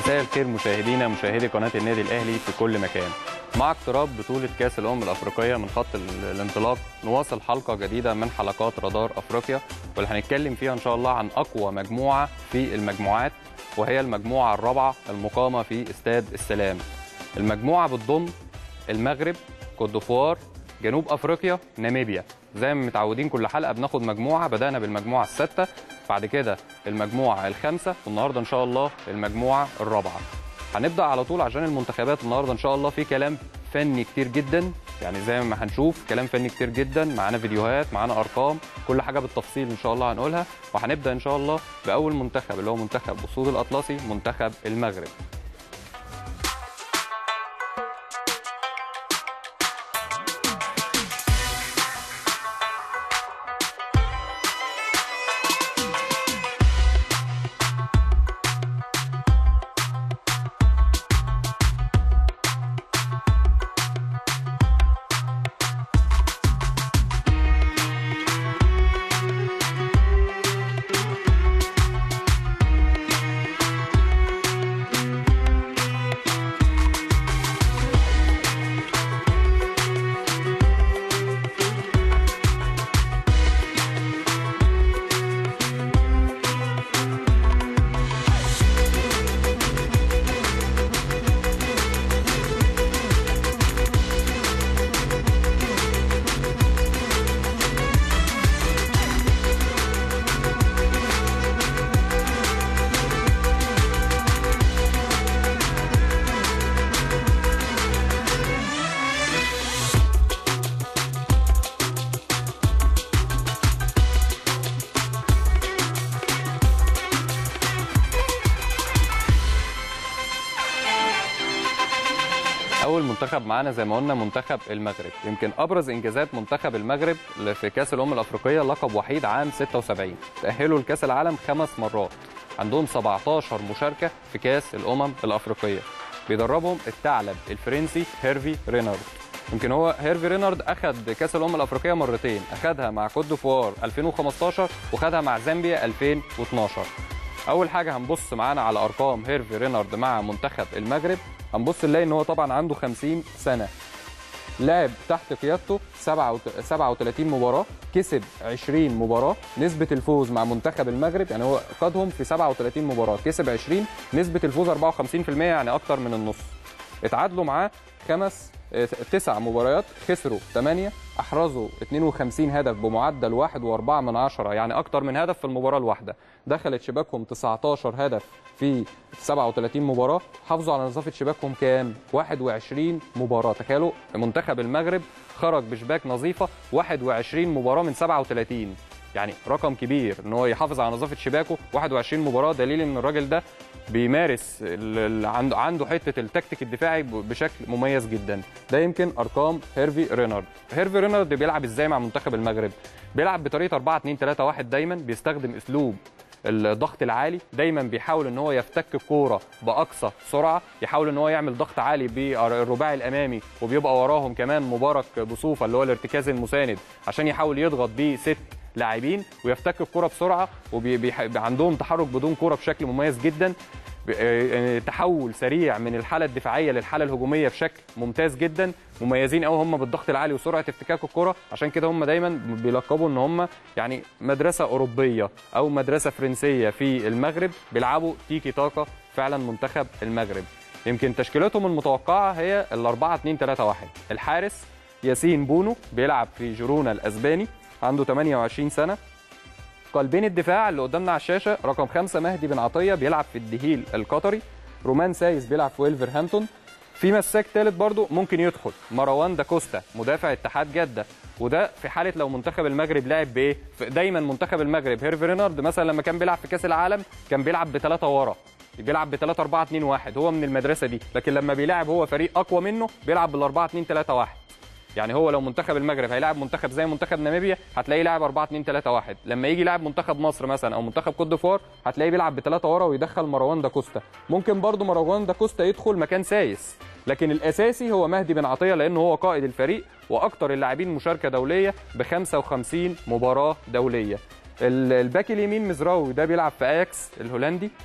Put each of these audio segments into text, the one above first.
مساء الخير مشاهدينا مشاهدي قناه النادي الاهلي في كل مكان مع اقتراب بطوله كاس الامم الافريقيه من خط ال- الانطلاق نواصل حلقه جديده من حلقات رادار افريقيا واللي هنتكلم فيها ان شاء الله عن اقوى مجموعه في المجموعات وهي المجموعه الرابعه المقامه في استاد السلام المجموعه بتضم المغرب كوت ديفوار جنوب افريقيا ناميبيا زي ما متعودين كل حلقه بناخد مجموعه بدانا بالمجموعه السادسه بعد كده المجموعه الخامسه والنهارده ان شاء الله المجموعه الرابعه هنبدا على طول عشان المنتخبات النهارده ان شاء الله في كلام فني كتير جدا يعني زي ما هنشوف كلام فني كتير جدا معانا فيديوهات معانا ارقام كل حاجه بالتفصيل ان شاء الله هنقولها وهنبدا ان شاء الله باول منتخب اللي هو منتخب اسود الاطلسي منتخب المغرب اول منتخب معانا زي ما قلنا منتخب المغرب يمكن ابرز انجازات منتخب المغرب في كاس الامم الافريقيه لقب وحيد عام 76 تاهلوا لكاس العالم خمس مرات عندهم 17 مشاركه في كاس الامم الافريقيه بيدربهم الثعلب الفرنسي هيرفي رينارد يمكن هو هيرفي رينارد اخذ كاس الامم الافريقيه مرتين اخذها مع كوت ديفوار 2015 وخدها مع زامبيا 2012 اول حاجه هنبص معانا على ارقام هيرفي رينارد مع منتخب المغرب هنبص نلاقي ان هو طبعا عنده 50 سنه لعب تحت قيادته 37 مباراه كسب 20 مباراه نسبه الفوز مع منتخب المغرب يعني هو قادهم في 37 مباراه كسب 20 نسبه الفوز 54% يعني اكتر من النص اتعادلوا معاه خمس آه، تسع مباريات خسروا 8 احرزوا 52 هدف بمعدل 1.4 من عشرة يعني اكتر من هدف في المباراه الواحده دخلت شباكهم 19 هدف في 37 مباراه حافظوا على نظافه شباكهم كام 21 مباراه تخيلوا منتخب المغرب خرج بشباك نظيفه 21 مباراه من 37 يعني رقم كبير ان هو يحافظ على نظافه شباكه 21 مباراه دليل ان الراجل ده بيمارس ال- ال- عنده عنده حته التكتيك الدفاعي ب- بشكل مميز جدا ده يمكن ارقام هيرفي رينارد هيرفي رينارد بيلعب ازاي مع منتخب المغرب بيلعب بطريقه 4 2 3 1 دايما بيستخدم اسلوب الضغط العالي دايما بيحاول ان هو يفتك الكوره باقصى سرعه يحاول ان هو يعمل ضغط عالي بالرباعي الامامي وبيبقى وراهم كمان مبارك بصوفه اللي هو الارتكاز المساند عشان يحاول يضغط بيه ست لاعبين ويفتك الكره بسرعه وعندهم تحرك بدون كره بشكل مميز جدا ب- آه، تحول سريع من الحاله الدفاعيه للحاله الهجوميه بشكل ممتاز جدا مميزين قوي هم بالضغط العالي وسرعه افتكاك الكره عشان كده هم دايما بيلقبوا ان هم يعني مدرسه اوروبيه او مدرسه فرنسيه في المغرب بيلعبوا تيكي تاكا فعلا منتخب المغرب يمكن تشكيلتهم المتوقعه هي ال 4 2 3 1 الحارس ياسين بونو بيلعب في جيرونا الاسباني عنده 28 سنه قلبين الدفاع اللي قدامنا على الشاشه رقم خمسة مهدي بن عطيه بيلعب في الدهيل القطري رومان سايس بيلعب في ويلفرهامبتون في مساك ثالث برضو ممكن يدخل مروان داكوستا مدافع اتحاد جده وده في حاله لو منتخب المغرب لعب بايه ف- دايما منتخب المغرب هيرفي رينارد مثلا لما كان بيلعب في كاس العالم كان بيلعب بثلاثه ورا بيلعب ب 3 4 2 1 هو من المدرسه دي لكن لما بيلعب هو فريق اقوى منه بيلعب بال 4 2 3 1 يعني هو لو منتخب المغرب هيلاعب منتخب زي منتخب ناميبيا هتلاقيه لاعب 4 2 3 1 لما يجي يلاعب منتخب مصر مثلا او منتخب كوت ديفوار هتلاقيه بيلعب بثلاثه ورا ويدخل مروان داكوستا ممكن برضو مروان داكوستا يدخل مكان سايس لكن الاساسي هو مهدي بن عطيه لانه هو قائد الفريق واكثر اللاعبين مشاركه دوليه ب 55 مباراه دوليه ال- الباك اليمين مزراوي ده بيلعب في اياكس الهولندي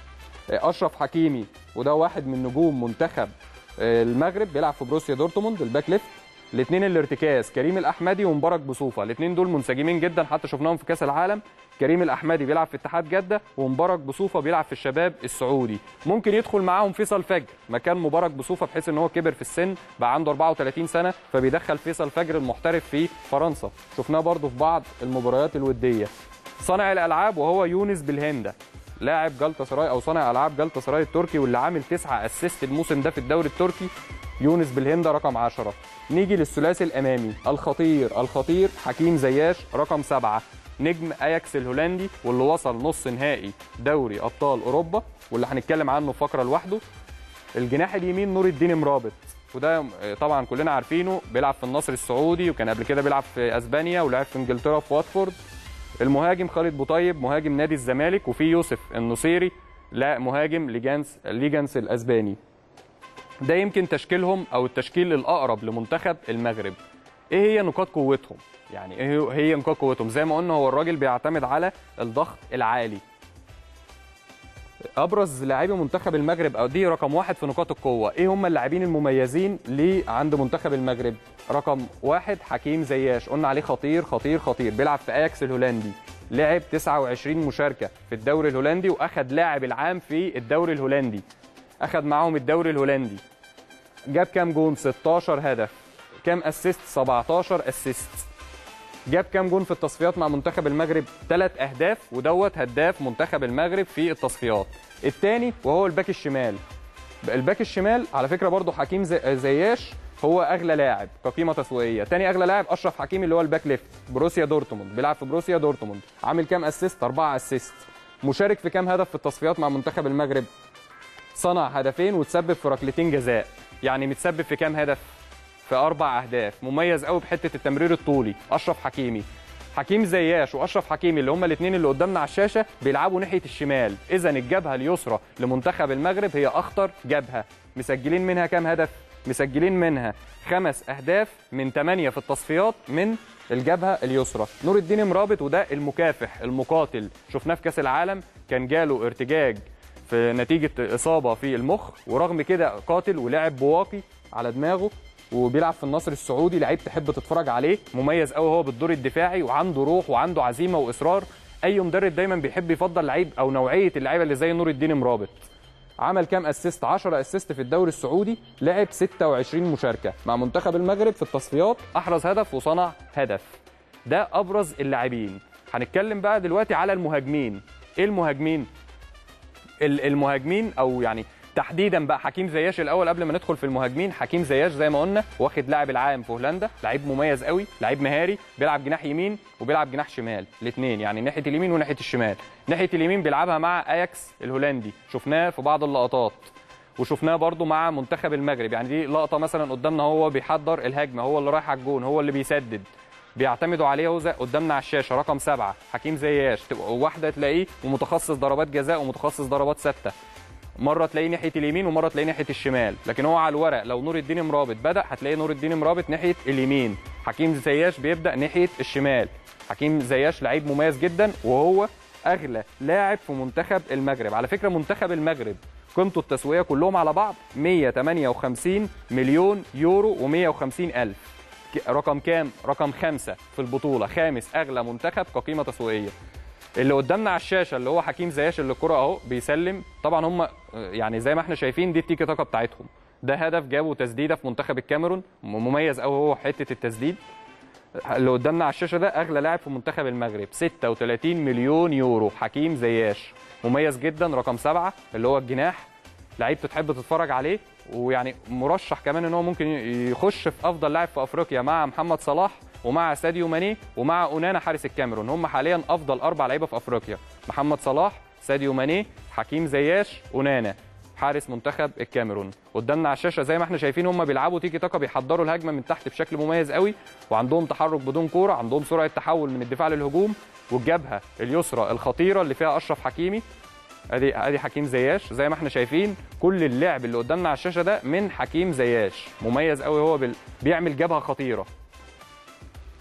اشرف حكيمي وده واحد من نجوم منتخب المغرب بيلعب في بروسيا دورتموند الباك ليفت الاثنين الارتكاز كريم الاحمدي ومبارك بوصوفه الاثنين دول منسجمين جدا حتى شفناهم في كاس العالم كريم الاحمدي بيلعب في اتحاد جده ومبارك بوصوفه بيلعب في الشباب السعودي ممكن يدخل معاهم فيصل فجر مكان مبارك بوصوفه بحيث ان هو كبر في السن بقى عنده 34 سنه فبيدخل فيصل فجر المحترف في فرنسا شفناه برضه في بعض المباريات الوديه صانع الالعاب وهو يونس بالهنده لاعب جلطة سراي او صانع العاب جلطة سراي التركي واللي عامل تسعة اسيست الموسم ده في الدوري التركي يونس بالهند رقم 10 نيجي للثلاثي الامامي الخطير الخطير حكيم زياش رقم 7 نجم اياكس الهولندي واللي وصل نص نهائي دوري ابطال اوروبا واللي هنتكلم عنه في فقره لوحده الجناح اليمين نور الدين مرابط وده طبعا كلنا عارفينه بيلعب في النصر السعودي وكان قبل كده بيلعب في اسبانيا ولعب في انجلترا في واتفورد المهاجم خالد بوطيب مهاجم نادي الزمالك وفي يوسف النصيري لا مهاجم ليجانس ليجانس الاسباني ده يمكن تشكيلهم او التشكيل الاقرب لمنتخب المغرب ايه هي نقاط قوتهم يعني ايه هي نقاط قوتهم زي ما قلنا هو الراجل بيعتمد على الضغط العالي ابرز لاعبي منتخب المغرب او دي رقم واحد في نقاط القوه ايه هم اللاعبين المميزين اللي عند منتخب المغرب رقم واحد حكيم زياش قلنا عليه خطير خطير خطير بيلعب في اياكس الهولندي لعب 29 مشاركه في الدوري الهولندي واخد لاعب العام في الدوري الهولندي اخد معاهم الدوري الهولندي جاب كام جون 16 هدف كام اسيست 17 اسيست جاب كام جون في التصفيات مع منتخب المغرب ثلاث اهداف ودوت هداف منتخب المغرب في التصفيات الثاني وهو الباك الشمال الباك الشمال على فكره برضو حكيم زي- زياش هو اغلى لاعب كقيمه تسويقيه تاني اغلى لاعب اشرف حكيمي اللي هو الباك ليفت بروسيا دورتموند بيلعب في بروسيا دورتموند عامل كام اسيست أربعة اسيست مشارك في كام هدف في التصفيات مع منتخب المغرب صنع هدفين وتسبب في ركلتين جزاء يعني متسبب في كام هدف في اربع اهداف مميز قوي بحته التمرير الطولي اشرف حكيمي حكيم زياش واشرف حكيمي اللي هما الاثنين اللي قدامنا على الشاشه بيلعبوا ناحيه الشمال اذا الجبهه اليسرى لمنتخب المغرب هي اخطر جبهه مسجلين منها كام هدف مسجلين منها خمس اهداف من ثمانيه في التصفيات من الجبهه اليسرى نور الدين مرابط وده المكافح المقاتل شفناه في كاس العالم كان جاله ارتجاج في نتيجه اصابه في المخ ورغم كده قاتل ولعب بواقي على دماغه وبيلعب في النصر السعودي لعيب تحب تتفرج عليه مميز قوي هو بالدور الدفاعي وعنده روح وعنده عزيمه واصرار اي مدرب دايما بيحب يفضل لعيب او نوعيه اللعيبه اللي زي نور الدين مرابط عمل كام اسيست 10 اسيست في الدوري السعودي لعب 26 مشاركه مع منتخب المغرب في التصفيات احرز هدف وصنع هدف ده ابرز اللاعبين هنتكلم بقى دلوقتي على المهاجمين ايه المهاجمين ال- المهاجمين او يعني تحديدا بقى حكيم زياش الاول قبل ما ندخل في المهاجمين حكيم زياش زي ما قلنا واخد لاعب العام في هولندا لعيب مميز قوي لعيب مهاري بيلعب جناح يمين وبيلعب جناح شمال الاثنين يعني ناحيه اليمين وناحيه الشمال ناحيه اليمين بيلعبها مع اياكس الهولندي شفناه في بعض اللقطات وشفناه برضو مع منتخب المغرب يعني دي لقطه مثلا قدامنا هو بيحضر الهجمه هو اللي رايح على الجون هو اللي بيسدد بيعتمدوا عليه هو زي قدامنا على الشاشه رقم سبعة حكيم زياش تبقى واحده تلاقيه ومتخصص ضربات جزاء ومتخصص ضربات ثابته مره تلاقيه ناحيه اليمين ومره تلاقيه ناحيه الشمال لكن هو على الورق لو نور الدين مرابط بدا هتلاقي نور الدين مرابط ناحيه اليمين حكيم زياش بيبدا ناحيه الشمال حكيم زياش لعيب مميز جدا وهو اغلى لاعب في منتخب المغرب على فكره منتخب المغرب قيمته التسويقيه كلهم على بعض 158 مليون يورو و150 الف ك- رقم كام رقم خمسة في البطوله خامس اغلى منتخب كقيمه تسويقيه اللي قدامنا على الشاشه اللي هو حكيم زياش اللي الكره اهو بيسلم طبعا هم يعني زي ما احنا شايفين دي التيكي تاكا بتاعتهم ده هدف جابه تسديده في منتخب الكاميرون مميز قوي هو حته التسديد اللي قدامنا على الشاشه ده اغلى لاعب في منتخب المغرب 36 مليون يورو حكيم زياش مميز جدا رقم سبعة اللي هو الجناح لعيب تحب تتفرج عليه ويعني مرشح كمان ان هو ممكن يخش في افضل لاعب في افريقيا مع محمد صلاح ومع ساديو ماني ومع اونانا حارس الكاميرون هم حاليا افضل اربع لعيبه في افريقيا محمد صلاح ساديو ماني حكيم زياش اونانا حارس منتخب الكاميرون قدامنا على الشاشه زي ما احنا شايفين هم بيلعبوا تيكي تاكا بيحضروا الهجمه من تحت بشكل مميز قوي وعندهم تحرك بدون كوره عندهم سرعه تحول من الدفاع للهجوم والجبهه اليسرى الخطيره اللي فيها اشرف حكيمي ادي ادي حكيم زياش زي ما احنا شايفين كل اللعب اللي قدامنا على الشاشه ده من حكيم زياش مميز قوي هو بال... بيعمل جبهه خطيره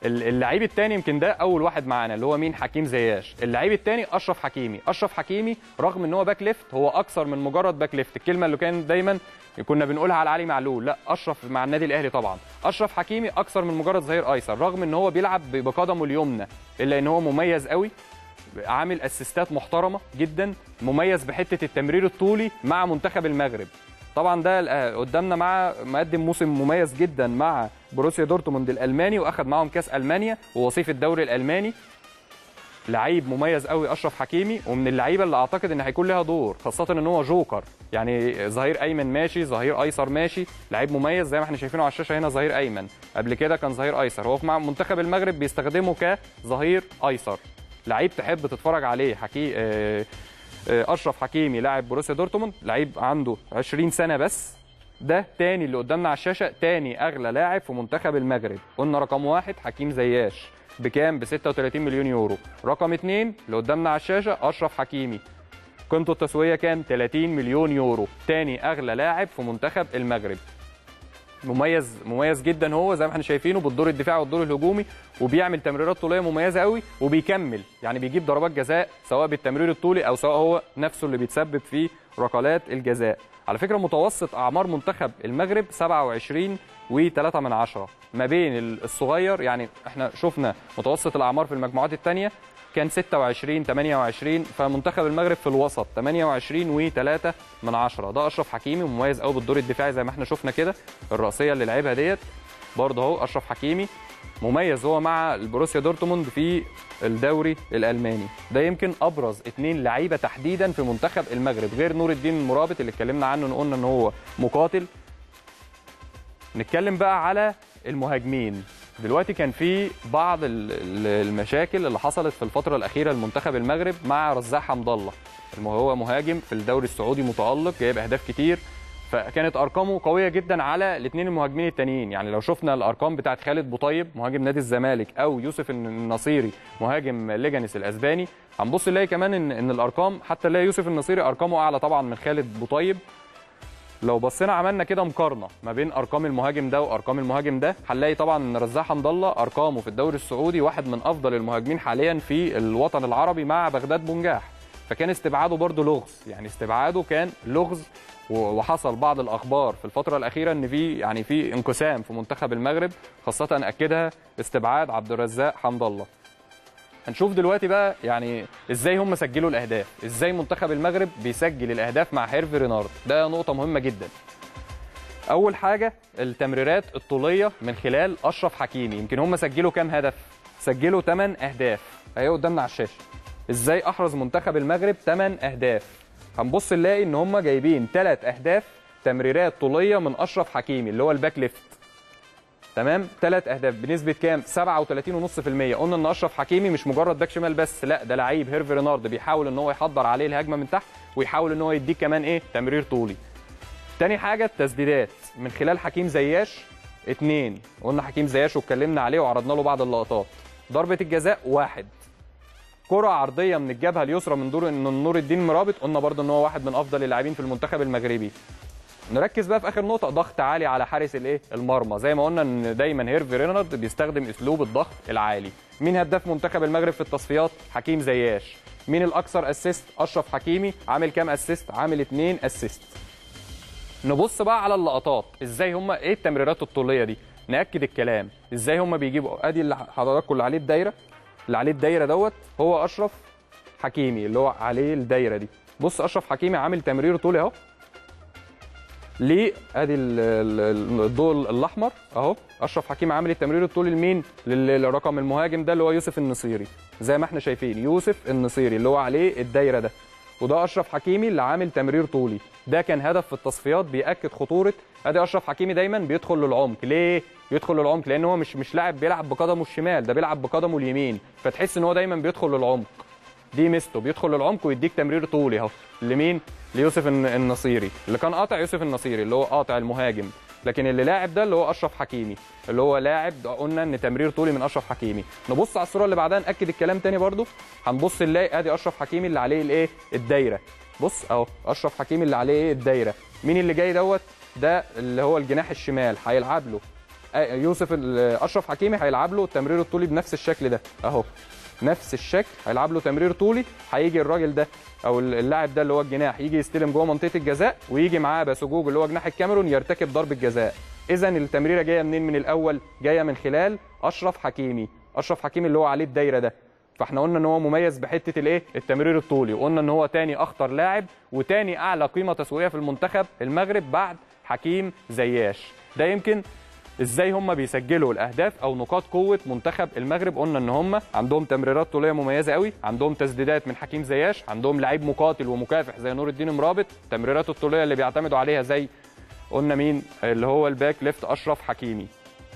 ال- اللعيب الثاني يمكن ده اول واحد معانا اللي هو مين حكيم زياش اللعيب الثاني اشرف حكيمي اشرف حكيمي رغم ان هو باك ليفت هو اكثر من مجرد باك ليفت الكلمه اللي كان دايما كنا بنقولها على علي معلول لا اشرف مع النادي الاهلي طبعا اشرف حكيمي اكثر من مجرد ظهير ايسر رغم ان هو بيلعب ب- بقدمه اليمنى الا ان هو مميز قوي عامل اسيستات محترمه جدا مميز بحته التمرير الطولي مع منتخب المغرب طبعا ده الآ- قدامنا مع مقدم موسم مميز جدا مع بروسيا دورتموند الالماني واخد معاهم كاس المانيا ووصيف الدوري الالماني لعيب مميز قوي اشرف حكيمي ومن اللعيبه اللي اعتقد ان هيكون لها دور خاصه ان هو جوكر يعني ظهير ايمن ماشي ظهير ايسر ماشي لعيب مميز زي ما احنا شايفينه على الشاشه هنا ظهير ايمن قبل كده كان ظهير ايسر هو مع منتخب المغرب بيستخدمه كظهير ايسر لعيب تحب تتفرج عليه حكي آه، آه، اشرف حكيمي لاعب بروسيا دورتموند لعيب عنده 20 سنه بس ده تاني اللي قدامنا على الشاشه تاني اغلى لاعب في منتخب المغرب قلنا رقم واحد حكيم زياش بكام ب 36 مليون يورو رقم اتنين اللي قدامنا على الشاشه اشرف حكيمي قيمته التسويقيه كام 30 مليون يورو تاني اغلى لاعب في منتخب المغرب مميز مميز جدا هو زي ما احنا شايفينه بالدور الدفاعي والدور الهجومي وبيعمل تمريرات طوليه مميزه قوي وبيكمل يعني بيجيب ضربات جزاء سواء بالتمرير الطولي او سواء هو نفسه اللي بيتسبب في ركلات الجزاء على فكره متوسط اعمار منتخب المغرب 27 و3 من عشرة ما بين الصغير يعني احنا شفنا متوسط الاعمار في المجموعات الثانيه كان 26 28 فمنتخب المغرب في الوسط 28 و3 من عشرة ده اشرف حكيمي مميز قوي بالدور الدفاعي زي ما احنا شفنا كده الرأسيه اللي لعبها ديت برضه اهو اشرف حكيمي مميز هو مع البروسيا دورتموند في الدوري الالماني ده يمكن ابرز اثنين لعيبه تحديدا في منتخب المغرب غير نور الدين المرابط اللي اتكلمنا عنه قلنا ان هو مقاتل نتكلم بقى على المهاجمين دلوقتي كان في بعض ال- ال- المشاكل اللي حصلت في الفتره الاخيره لمنتخب المغرب مع رزاق حمد الله الم- هو مهاجم في الدوري السعودي متالق جايب اهداف كتير فكانت ارقامه قويه جدا على الاثنين المهاجمين التانيين يعني لو شفنا الارقام بتاعت خالد بوطيب مهاجم نادي الزمالك او يوسف النصيري مهاجم ليجانس الاسباني هنبص نلاقي كمان ان ان الارقام حتى نلاقي يوسف النصيري ارقامه اعلى طبعا من خالد بوطيب لو بصينا عملنا كده مقارنه ما بين ارقام المهاجم ده وارقام المهاجم ده هنلاقي طبعا ان رزاق حمد الله ارقامه في الدوري السعودي واحد من افضل المهاجمين حاليا في الوطن العربي مع بغداد بنجاح فكان استبعاده برضه لغز يعني استبعاده كان لغز و- وحصل بعض الاخبار في الفتره الاخيره ان في يعني في انقسام في منتخب المغرب خاصه اكدها استبعاد عبد الرزاق حمد الله هنشوف دلوقتي بقى يعني ازاي هم سجلوا الاهداف ازاي منتخب المغرب بيسجل الاهداف مع هيرفي رينارد ده نقطه مهمه جدا اول حاجه التمريرات الطوليه من خلال اشرف حكيمي يمكن هم سجلوا كام هدف سجلوا 8 اهداف اهي قدامنا على الشاشه ازاي احرز منتخب المغرب 8 اهداف هنبص نلاقي ان هم جايبين 3 اهداف تمريرات طوليه من اشرف حكيمي اللي هو الباك ليفت تمام ثلاث اهداف بنسبه كام 37.5% قلنا ان اشرف حكيمي مش مجرد باك شمال بس لا ده لعيب هيرفي رينارد بيحاول ان هو يحضر عليه الهجمه من تحت ويحاول ان هو يديك كمان ايه تمرير طولي تاني حاجه التسديدات من خلال حكيم زياش اتنين قلنا حكيم زياش واتكلمنا عليه وعرضنا له بعض اللقطات ضربه الجزاء واحد كرة عرضية من الجبهة اليسرى من دور من نور الدين مرابط قلنا برضو ان هو واحد من افضل اللاعبين في المنتخب المغربي نركز بقى في اخر نقطه ضغط عالي على حارس الايه المرمى زي ما قلنا ان دايما هيرفي رينارد بيستخدم اسلوب الضغط العالي مين هداف منتخب المغرب في التصفيات حكيم زياش مين الاكثر اسيست اشرف حكيمي عامل كام اسيست عامل اتنين اسيست نبص بقى على اللقطات ازاي هم ايه التمريرات الطوليه دي ناكد الكلام ازاي هم بيجيبوا ادي اللي حضراتكم اللي عليه الدايره اللي عليه الدايره دوت هو اشرف حكيمي اللي هو عليه الدايره دي بص اشرف حكيمي عامل تمرير طولي اهو ليه ادي ال- ال- الضوء الاحمر اهو اشرف حكيمي عامل التمرير الطولي لمين لل- للرقم المهاجم ده اللي هو يوسف النصيري زي ما احنا شايفين يوسف النصيري اللي هو عليه الدايره ده وده اشرف حكيمي اللي عامل تمرير طولي ده كان هدف في التصفيات بياكد خطوره ادي اشرف حكيمي دايما بيدخل للعمق ليه يدخل للعمق لان هو مش مش لاعب بيلعب بقدمه الشمال ده بيلعب بقدمه اليمين فتحس ان هو دايما بيدخل للعمق دي ميزته بيدخل للعمق ويديك تمرير طولي اهو لمين ليوسف الن- النصيري اللي كان قاطع يوسف النصيري اللي هو قاطع المهاجم لكن اللي لاعب ده اللي هو اشرف حكيمي اللي هو لاعب ده قلنا ان تمرير طولي من اشرف حكيمي نبص على الصوره اللي بعدها ناكد الكلام تاني برضو هنبص نلاقي ادي اشرف حكيمي اللي عليه الايه الدايره بص اهو اشرف حكيمي اللي عليه ايه الدايره مين اللي جاي دوت ده اللي هو الجناح الشمال هيلعب له آه، يوسف ال- اشرف حكيمي هيلعب له التمرير الطولي بنفس الشكل ده اهو نفس الشكل هيلعب له تمرير طولي هيجي الراجل ده او اللاعب ده اللي هو الجناح يجي يستلم جوه منطقه الجزاء ويجي معاه باسوجوج اللي هو جناح الكاميرون يرتكب ضربه جزاء اذا التمريره جايه منين من الاول جايه من خلال اشرف حكيمي اشرف حكيمي اللي هو عليه الدايره ده فاحنا قلنا ان هو مميز بحته الايه التمرير الطولي وقلنا ان هو تاني اخطر لاعب وتاني اعلى قيمه تسويقيه في المنتخب المغرب بعد حكيم زياش ده يمكن ازاي هم بيسجلوا الاهداف او نقاط قوه منتخب المغرب قلنا ان هم عندهم تمريرات طوليه مميزه قوي عندهم تسديدات من حكيم زياش عندهم لعيب مقاتل ومكافح زي نور الدين مرابط التمريرات الطوليه اللي بيعتمدوا عليها زي قلنا مين اللي هو الباك ليفت اشرف حكيمي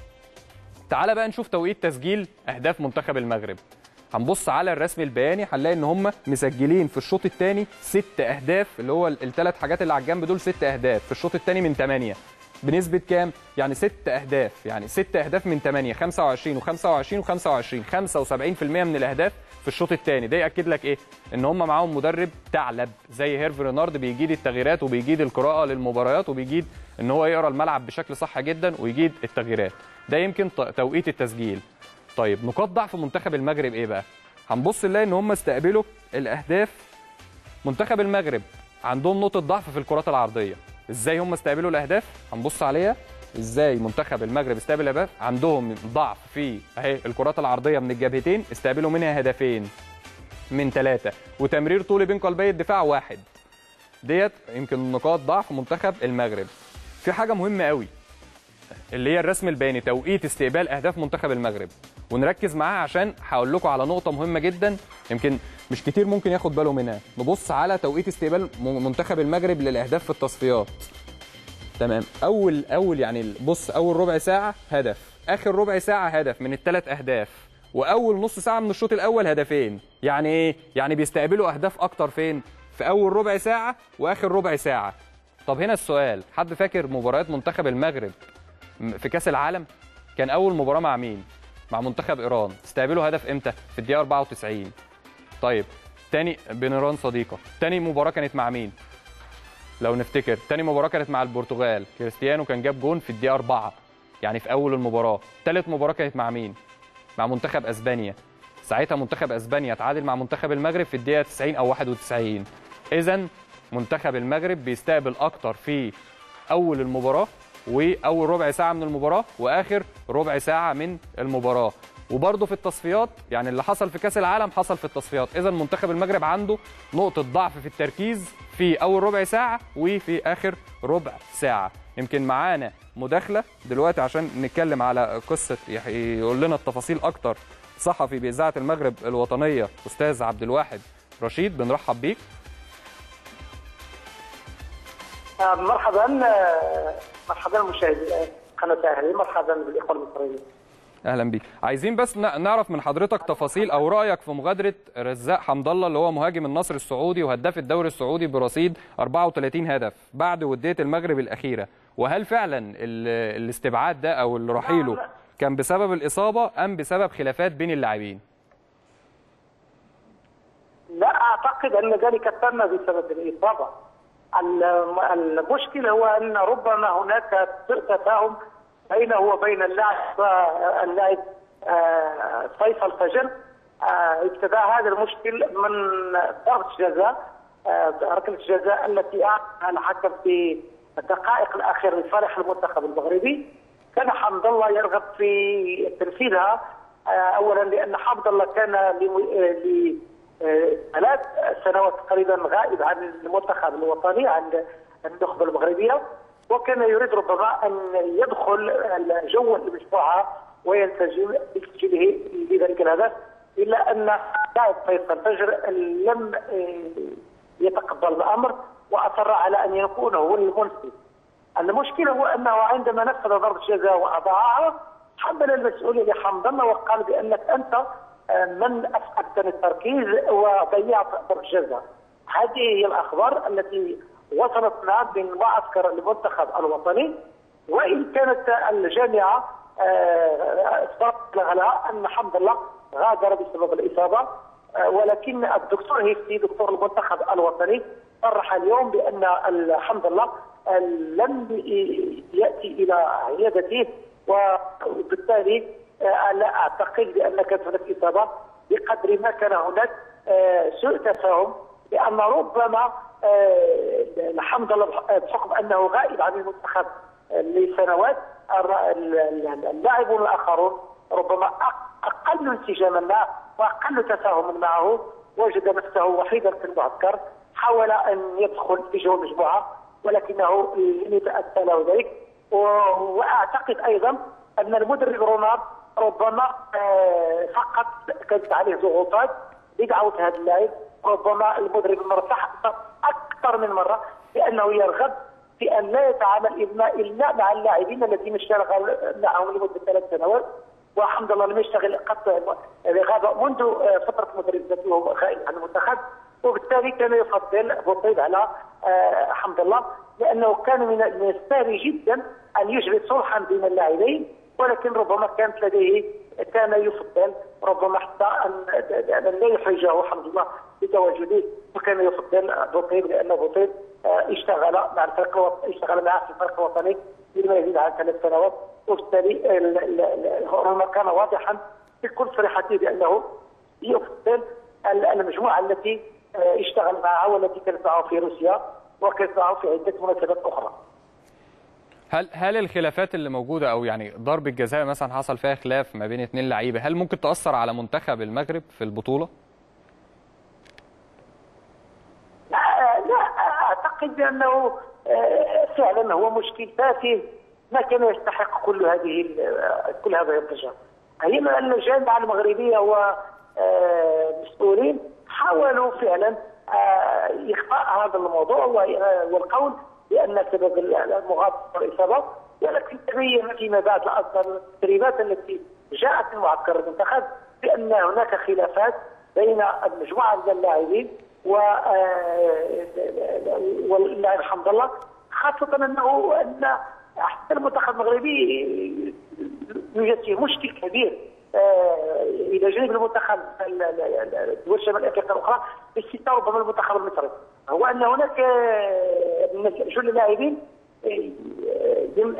تعال بقى نشوف توقيت تسجيل اهداف منتخب المغرب هنبص على الرسم البياني هنلاقي ان هم مسجلين في الشوط الثاني ست اهداف اللي هو الثلاث حاجات اللي على الجنب دول ست اهداف في الشوط الثاني من 8 بنسبه كام يعني ست اهداف يعني ست اهداف من 8 25 و25 و25 75% من الاهداف في الشوط الثاني ده ياكد لك ايه ان هم معاهم مدرب ثعلب زي هيرف رينارد بيجيد التغييرات وبيجيد القراءه للمباريات وبيجيد ان هو يقرا الملعب بشكل صح جدا ويجيد التغييرات ده يمكن ت- توقيت التسجيل طيب نقاط ضعف منتخب المغرب ايه بقى هنبص نلاقي ان هم استقبلوا الاهداف منتخب المغرب عندهم نقطه ضعف في الكرات العرضيه ازاي هم استقبلوا الاهداف هنبص عليها ازاي منتخب المغرب استقبل الاهداف عندهم ضعف في اهي الكرات العرضيه من الجبهتين استقبلوا منها هدفين من ثلاثه وتمرير طولي بين قلبي الدفاع واحد ديت يمكن نقاط ضعف منتخب المغرب في حاجه مهمه قوي اللي هي الرسم البياني توقيت استقبال اهداف منتخب المغرب ونركز معاها عشان هقول لكم على نقطه مهمه جدا يمكن مش كتير ممكن ياخد باله منها نبص على توقيت استقبال م- منتخب المغرب للاهداف في التصفيات تمام اول اول يعني بص اول ربع ساعه هدف اخر ربع ساعه هدف من الثلاث اهداف واول نص ساعه من الشوط الاول هدفين يعني ايه يعني بيستقبلوا اهداف اكتر فين في اول ربع ساعه واخر ربع ساعه طب هنا السؤال حد فاكر مباريات منتخب المغرب م- في كاس العالم كان اول مباراه مع مين مع منتخب ايران استقبلوا هدف امتى في الدقيقه 94 طيب تاني بين ايران صديقه تاني مباراه كانت مع مين لو نفتكر تاني مباراة كانت مع البرتغال كريستيانو كان جاب جون في الدقيقة 4 يعني في أول المباراة تالت مباراة كانت مع مين؟ مع منتخب أسبانيا ساعتها منتخب أسبانيا تعادل مع منتخب المغرب في الدقيقة 90 أو 91 إذا منتخب المغرب بيستقبل أكتر في أول المباراة وأول ربع ساعة من المباراة وآخر ربع ساعة من المباراة وبرضه في التصفيات يعني اللي حصل في كاس العالم حصل في التصفيات اذا منتخب المغرب عنده نقطه ضعف في التركيز في اول ربع ساعه وفي اخر ربع ساعه يمكن معانا مداخله دلوقتي عشان نتكلم على قصه يح- يقول لنا التفاصيل اكتر صحفي باذاعه المغرب الوطنيه استاذ عبد الواحد رشيد بنرحب بيك آه، مرحبا آه، مرحبا مشاهدي آه، قناه اهلي مرحبا بالاخوه المصريين اهلا بيك عايزين بس ن- نعرف من حضرتك تفاصيل او رايك في مغادره رزاق حمد الله اللي هو مهاجم النصر السعودي وهداف الدوري السعودي برصيد 34 هدف بعد وديه المغرب الاخيره وهل فعلا ال- الاستبعاد ده او رحيله كان بسبب الاصابه ام بسبب خلافات بين اللاعبين لا اعتقد ان ذلك تم بسبب الاصابه الم- المشكله هو ان ربما هناك سوء تفاهم بينه وبين اللاعب آه، اللاعب آه، فيصل فجر آه، ابتدى هذا المشكل من ضربه جزاء آه، ركله جزاء التي اعطاها الحكم في الدقائق الاخيره لصالح المنتخب المغربي كان حمد الله يرغب في تنفيذها آه، اولا لان حمد الله كان لم- آه، ل آه، ثلاث سنوات تقريبا غائب عن المنتخب الوطني عن النخبه المغربيه وكان يريد ربما ان يدخل الجو المشروعه ويلتزم بتسجيله لذلك الهدف الا ان لاعب فيصل فجر لم آه، يتقبل الامر واصر على ان يكون هو المنفذ المشكله هو انه عندما نفذ ضربه جزاء واضاعها حمل المسؤوليه لحمد الله وقال بانك انت آه، من افقدتني التركيز وضيعت ضربه جزاء. هذه هي الاخبار التي وصلتنا من معسكر المنتخب الوطني وان كانت الجامعه آه، اثبتت لها ان حمد الله غادر بسبب الاصابه آه، ولكن الدكتور هيفتي دكتور المنتخب الوطني صرح اليوم بان الحمد لله آه، لم ي- ياتي الى عيادته وبالتالي آه، لا اعتقد بان كانت هناك اصابه بقدر ما كان هناك آه، سوء تفاهم لان ربما آه، الحمد لله بحكم انه غائب عن المنتخب لسنوات الر- ال- ال- اللاعبون الاخرون ربما أق- اقل انسجاما معه واقل تفاهما معه وجد نفسه وحيدا في المعسكر حاول ان يدخل في جو المجموعه ولكنه لم يتاتى له ذلك و- واعتقد ايضا ان المدرب رونالد ربما آه، فقط كانت عليه ضغوطات بدعوه هذا اللاعب ربما المدرب مرتاح اكثر من مره لانه يرغب في ان لا يتعامل الا إلا مع اللاعبين الذين اشتغل معهم لمده ثلاث سنوات والحمد لله لم يشتغل قط غاب منذ آه، فتره مدرب وهو غائب عن المنتخب وبالتالي كان يفضل بوطيب على آه، حمد الله لانه كان من من السهل جدا ان يجري صلحا بين اللاعبين ولكن ربما كانت لديه كان يفضل ربما حتى ان أن لا يحرجه حمد الله بتواجده وكان يفضل بوطيب لان بوطيب آه، اشتغل مع الفريق الوط- اشتغل معه في الفريق الوطني لما يزيد عن ثلاث سنوات وبالتالي ال- ال- ال- ربما كان واضحا في كل صريحته بانه يفضل ال- المجموعه التي آه، اشتغل معها والتي كانت معه في روسيا وكانت معه في عده مناسبات اخرى. هل هل الخلافات اللي موجوده او يعني ضرب الجزاء مثلا حصل فيها خلاف ما بين اثنين لعيبه هل ممكن تاثر على منتخب المغرب في البطوله؟ لا لا اعتقد بانه آه، فعلا هو مشكل تافه ما كان يستحق كل هذه ال- كل هذا الضجر. هي ان الجامعه المغربيه والمسؤولين حاولوا فعلا آه، اخفاء هذا الموضوع و- آه، والقول بان سبب المغادره والاصابه ولكن تبين فيما بعد اصلا التدريبات التي جاءت من معسكر المنتخب بان هناك خلافات بين المجموعه من اللاعبين و آه، واللاعب حمد الله خاصه انه ان حتى المنتخب المغربي يوجد فيه مشكل كبير آه، الى جانب المنتخب ال- ال- ال- دول شمال افريقيا الاخرى باستثناء ربما المنتخب المصري هو ان هناك آه، من جل اللاعبين آه، يم-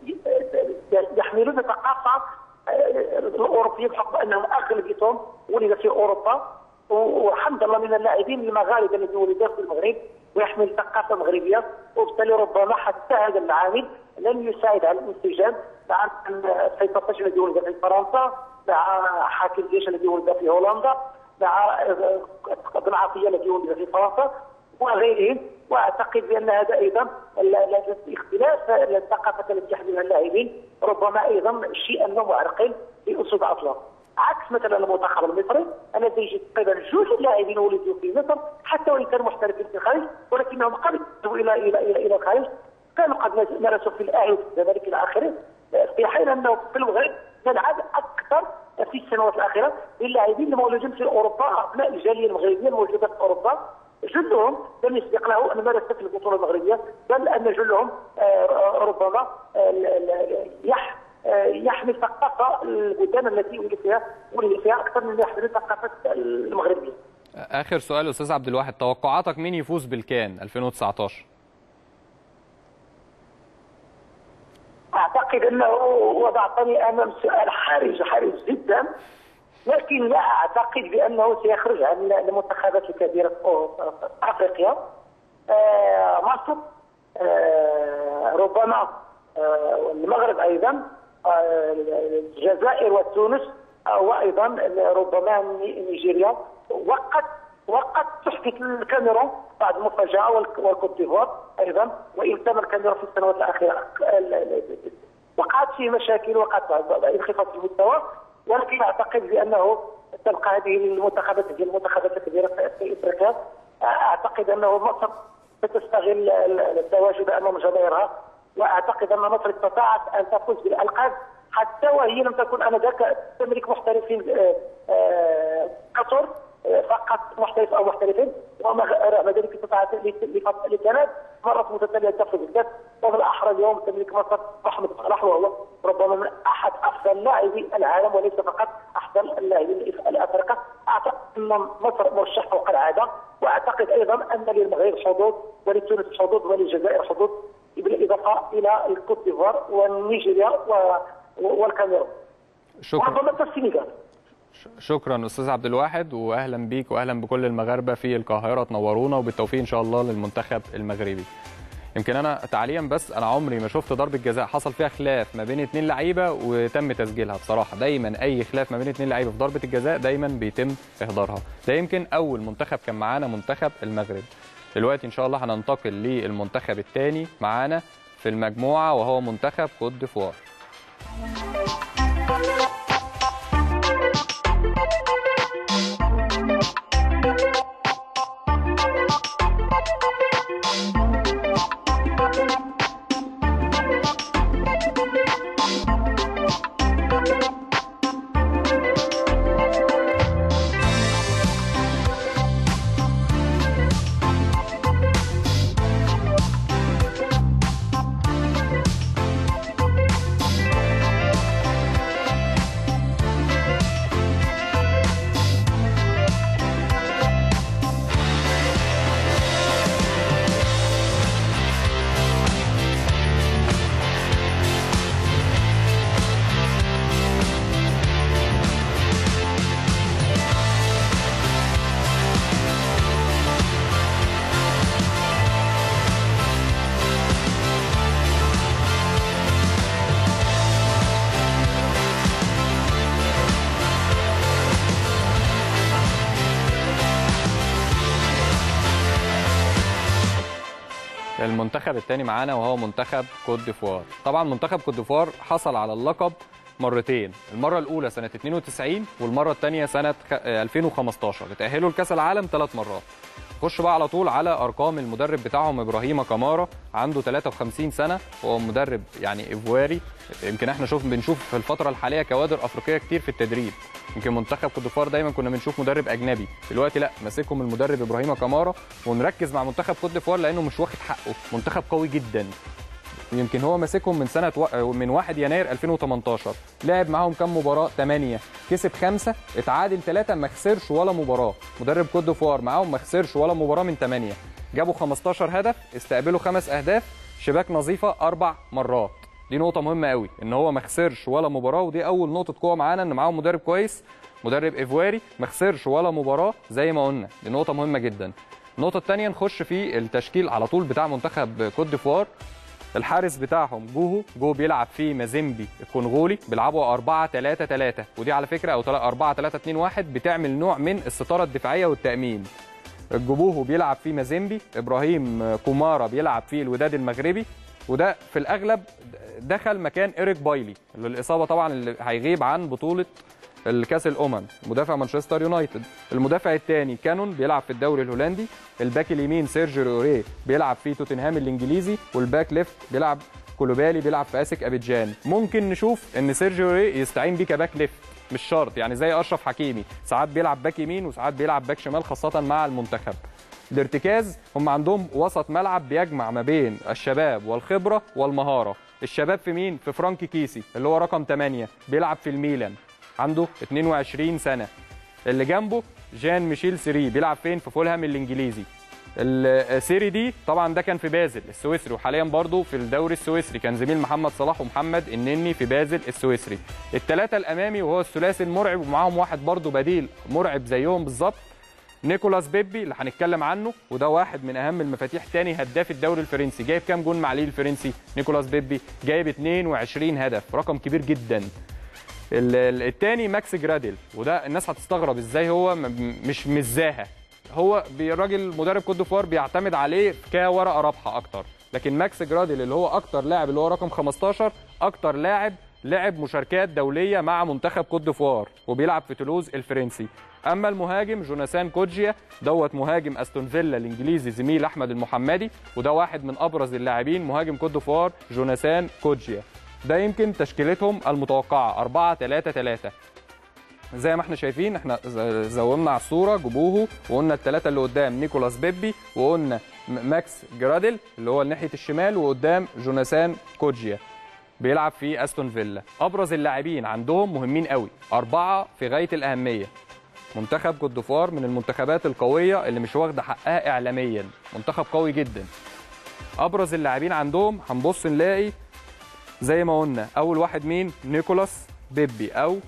يحملون ثقافه آه، الاوروبيه بحكم انهم اغلبيتهم ولد في اوروبا والحمد لله من اللاعبين المغاربه الذين ولدوا في المغرب ويحمل ثقافه مغربيه وبالتالي ربما حتى هذا العامل لن يساعد على الانسجام مع الفيصل الذي ولد في فرنسا مع حاكم الجيش الذي ولد في هولندا مع بن عطيه الذي ولد في فرنسا وغيرهم واعتقد بان هذا ايضا ال- ال- اختلاف الثقافه التي يحملها اللاعبين ربما ايضا شيئا ما معرقل لاسود اطلس عكس مثلا المنتخب المصري الذي يجد تقريبا جوج اللاعبين ولدوا في مصر حتى وان كانوا محترفين في الخارج ولكنهم قبل يذهبوا الى الى الى الى الخارج كانوا قد مارسوا في الاهلي وفي الزمالك الى اخره في حين انه في المغرب نلعب اكثر في السنوات الاخيره للاعبين المولودين في اوروبا ابناء الجاليه المغربيه الموجوده في اوروبا جلهم لم يسبق له ان مارس في البطوله المغربيه بل ان جلهم آه، ربما آه، ل- ل- يح آه، يحمل ثقافه البلدان التي ولد فيها ولد فيها اكثر من يحمل ثقافه المغربيه. اخر سؤال استاذ عبد الواحد توقعاتك مين يفوز بالكان 2019 اعتقد انه وضعتني امام سؤال حرج حرج جدا لكن لا اعتقد بانه سيخرج عن المنتخبات الكبيره في افريقيا آه، مصر آه، ربما آه، المغرب ايضا آه، الجزائر وتونس آه، وايضا ربما نيجيريا وقد وقد تحدث الكاميرون بعد المفاجاه والك- والكوت ديفوار ايضا وان كان الكاميرون في السنوات الاخيره ال- ال- وقعت فيه مشاكل وقعت انخفاض في المستوى ولكن اعتقد بانه تبقى هذه المنتخبات هي المنتخبات الكبيره في افريقيا اعتقد انه مصر ستستغل التواجد امام جماهيرها واعتقد ان مصر استطاعت ان تفوز بالالقاب حتى وهي لم تكن انذاك تملك محترفين آه، آه، كثر آه، فقط محترف او محترفين وما رغم ذلك استطاعت لكندا مرات متتاليه تفوز بالكاس وبالاحرى اليوم تملك مصر محمد صلاح وهو ربما من احد افضل لاعبي العالم وليس فقط احسن اللاعبين الافارقه اعتقد ان مصر مرشح فوق العاده واعتقد ايضا ان للمغرب حظوظ ولتونس حظوظ وللجزائر حظوظ بالاضافه الى الكوت ديفوار ونيجيريا و والكاميرون شكرا وربما السنغال شكرا استاذ عبد الواحد واهلا بيك واهلا بكل المغاربه في القاهره تنورونا وبالتوفيق ان شاء الله للمنتخب المغربي يمكن انا تعليقا بس انا عمري ما شفت ضربه جزاء حصل فيها خلاف ما بين اتنين لعيبه وتم تسجيلها بصراحه دايما اي خلاف ما بين اتنين لعيبه في ضربه الجزاء دايما بيتم اهدارها ده يمكن اول منتخب كان معانا منتخب المغرب دلوقتي ان شاء الله هننتقل للمنتخب الثاني معانا في المجموعه وهو منتخب كوت ديفوار المنتخب الثاني معانا وهو منتخب كوت ديفوار طبعا منتخب كوت ديفوار حصل على اللقب مرتين المره الاولى سنه 92 والمره الثانيه سنه خ- آه، 2015 اتاهلوا لكاس العالم ثلاث مرات خش بقى على طول على ارقام المدرب بتاعهم ابراهيم كمارا عنده 53 سنه هو مدرب يعني ايفواري يمكن احنا شوف بنشوف في الفتره الحاليه كوادر افريقيه كتير في التدريب يمكن منتخب كوت ديفوار دايما كنا بنشوف مدرب اجنبي دلوقتي لا ماسكهم المدرب ابراهيم كمارا ونركز مع منتخب كوت ديفوار لانه مش واخد حقه منتخب قوي جدا يمكن هو ماسكهم من سنه و... من 1 يناير 2018 لعب معاهم كام مباراه 8 كسب 5 اتعادل 3 ما خسرش ولا مباراه مدرب كوت ديفوار معاهم ما خسرش ولا مباراه من 8 جابوا 15 هدف استقبلوا خمس اهداف شباك نظيفه اربع مرات دي نقطه مهمه قوي ان هو ما خسرش ولا مباراه ودي اول نقطه قوه معانا ان معاهم مدرب كويس مدرب ايفواري ما خسرش ولا مباراه زي ما قلنا دي نقطه مهمه جدا النقطه الثانيه نخش في التشكيل على طول بتاع منتخب كوت ديفوار الحارس بتاعهم جوهو جو بيلعب فيه مازيمبي الكونغولي بيلعبوا 4 3 3 ودي على فكره او 4 3 2 1 بتعمل نوع من الستاره الدفاعيه والتامين الجبوهو بيلعب فيه مازيمبي ابراهيم كومارا بيلعب فيه الوداد المغربي وده في الاغلب دخل مكان ايريك بايلي اللي الاصابه طبعا اللي هيغيب عن بطوله الكاس الامم مدافع مانشستر يونايتد المدافع الثاني كانون بيلعب في الدوري الهولندي الباك اليمين سيرجيو اوري بيلعب في توتنهام الانجليزي والباك ليفت بيلعب كولوبالي بيلعب في اسك ابيجان ممكن نشوف ان سيرجيو اوري يستعين بيه كباك ليفت مش شرط يعني زي اشرف حكيمي ساعات بيلعب باك يمين وساعات بيلعب باك شمال خاصه مع المنتخب الارتكاز هم عندهم وسط ملعب بيجمع ما بين الشباب والخبره والمهاره الشباب في مين في فرانكي كيسي اللي هو رقم 8 بيلعب في الميلان عنده 22 سنه اللي جنبه جان ميشيل سيري بيلعب فين في فولهام الانجليزي السيري دي طبعا ده كان في بازل السويسري وحاليا برضه في الدوري السويسري كان زميل محمد صلاح ومحمد النني في بازل السويسري الثلاثه الامامي وهو الثلاثي المرعب ومعاهم واحد برضه بديل مرعب زيهم بالظبط نيكولاس بيبي اللي هنتكلم عنه وده واحد من اهم المفاتيح تاني هداف الدوري الفرنسي جايب كام جون مع ليل الفرنسي نيكولاس بيبي جايب 22 هدف رقم كبير جدا ال- ال- التاني ماكس جرادل وده الناس هتستغرب ازاي هو م- مش مزاها هو بي- راجل مدرب كوت ديفوار بيعتمد عليه كورقه رابحه اكتر لكن ماكس جرادل اللي هو اكتر لاعب اللي هو رقم 15 اكتر لاعب لعب مشاركات دوليه مع منتخب كوت ديفوار وبيلعب في تولوز الفرنسي اما المهاجم جوناثان كوجيا دوت مهاجم استون فيلا الانجليزي زميل احمد المحمدي وده واحد من ابرز اللاعبين مهاجم كوت ديفوار جوناثان كوجيا ده يمكن تشكيلتهم المتوقعه 4 3 3 زي ما احنا شايفين احنا ز- زومنا على الصوره جبوهو وقلنا الثلاثه اللي قدام نيكولاس بيبي وقلنا م- ماكس جرادل اللي هو ناحيه الشمال وقدام جوناثان كوجيا بيلعب في استون فيلا ابرز اللاعبين عندهم مهمين قوي اربعه في غايه الاهميه منتخب كوت ديفوار من المنتخبات القويه اللي مش واخده حقها اعلاميا منتخب قوي جدا ابرز اللاعبين عندهم هنبص نلاقي زي ما قلنا اول واحد مين نيكولاس بيبي او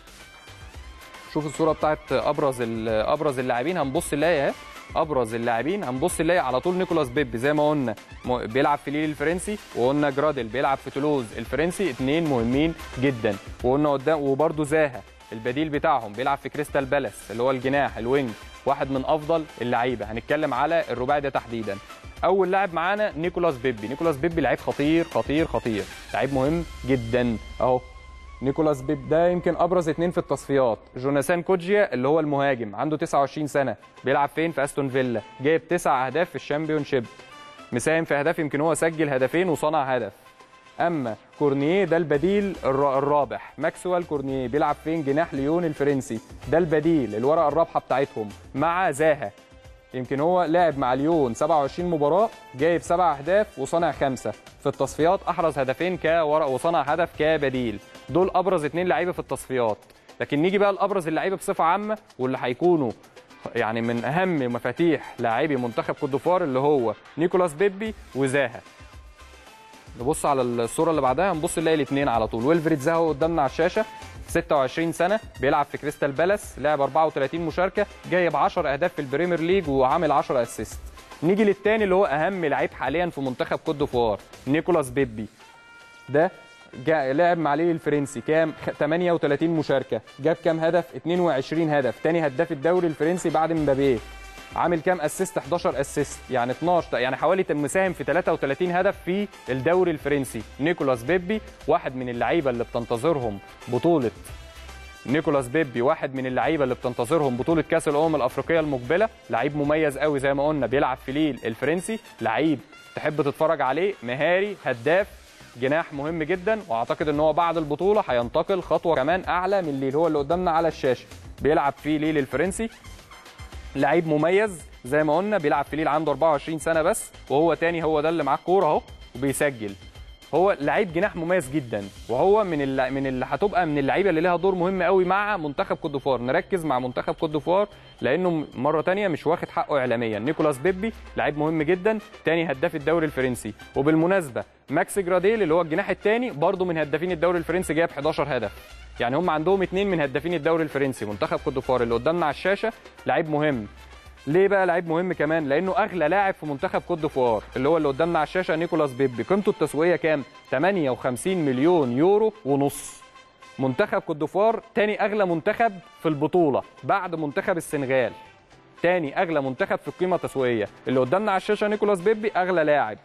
شوف الصوره بتاعت ابرز ال- ابرز اللاعبين هنبص نلاقي اهي ابرز اللاعبين هنبص نلاقي على طول نيكولاس بيبي زي ما قلنا م- بيلعب في ليل الفرنسي وقلنا جرادل بيلعب في تولوز الفرنسي اتنين مهمين جدا وقلنا قدام وبرده زاها البديل بتاعهم بيلعب في كريستال بالاس اللي هو الجناح الوينج واحد من افضل اللعيبه هنتكلم على الرباعي ده تحديدا اول لاعب معانا نيكولاس بيبي نيكولاس بيبي لعيب خطير خطير خطير لعيب مهم جدا اهو نيكولاس بيب ده يمكن ابرز اتنين في التصفيات جوناثان كوجيا اللي هو المهاجم عنده 29 سنه بيلعب فين في استون فيلا جايب تسع اهداف في الشامبيون شيب مساهم في اهداف يمكن هو سجل هدفين وصنع هدف اما كورنيه ده البديل الر- الرابح ماكسويل كورنيه بيلعب فين جناح ليون الفرنسي ده البديل الورقه الرابحه بتاعتهم مع زاها يمكن هو لعب مع ليون 27 مباراة جايب سبع أهداف وصنع خمسة في التصفيات أحرز هدفين كورق وصنع هدف كبديل دول أبرز اتنين لعيبة في التصفيات لكن نيجي بقى لأبرز اللعيبة بصفة عامة واللي هيكونوا يعني من أهم مفاتيح لاعبي منتخب كوت ديفوار اللي هو نيكولاس بيبي وزاها نبص على الصوره اللي بعدها نبص نلاقي الاثنين على طول ويلفريد زاهو قدامنا على الشاشه 26 سنه بيلعب في كريستال بالاس لعب 34 مشاركه جايب 10 اهداف في البريمير ليج وعامل 10 اسيست نيجي للتاني اللي هو اهم لعيب حاليا في منتخب كوت ديفوار نيكولاس بيبي ده جا لعب مع ليل الفرنسي كام خ- 38 مشاركه جاب كام هدف 22 هدف تاني هداف الدوري الفرنسي بعد مبابيه عامل كام اسيست 11 اسيست يعني 12 يعني حوالي تم- مساهم في 33 هدف في الدوري الفرنسي نيكولاس بيبي واحد من اللعيبه اللي بتنتظرهم بطوله نيكولاس بيبي واحد من اللعيبه اللي بتنتظرهم بطوله كاس الامم الافريقيه المقبله لعيب مميز قوي زي ما قلنا بيلعب في ليل الفرنسي لعيب تحب تتفرج عليه مهاري هداف جناح مهم جدا واعتقد ان هو بعد البطوله هينتقل خطوه كمان اعلى من ليل هو اللي قدامنا على الشاشه بيلعب في ليل الفرنسي لعيب مميز زي ما قلنا بيلعب في ليل عنده 24 سنه بس وهو تاني هو ده اللي معاه الكوره اهو وبيسجل هو لعيب جناح مميز جدا وهو من اللع... من اللي هتبقى من اللعيبه اللي ليها دور مهم قوي مع منتخب كوت ديفوار نركز مع منتخب كوت ديفوار لانه مره تانية مش واخد حقه اعلاميا نيكولاس بيبي لعيب مهم جدا تاني هداف الدوري الفرنسي وبالمناسبه ماكس جراديل اللي هو الجناح الثاني برضه من هدافين الدوري الفرنسي جايب 11 هدف يعني هم عندهم اثنين من هدافين الدوري الفرنسي منتخب كوت ديفوار اللي قدامنا على الشاشه لعيب مهم ليه بقى لعيب مهم كمان لانه اغلى لاعب في منتخب كوت ديفوار اللي هو اللي قدامنا على الشاشه نيكولاس بيبي قيمته التسويقيه كام 58 مليون يورو ونص منتخب كوت ديفوار تاني اغلى منتخب في البطوله بعد منتخب السنغال تاني اغلى منتخب في القيمه التسويقيه اللي قدامنا على الشاشه نيكولاس بيبي اغلى لاعب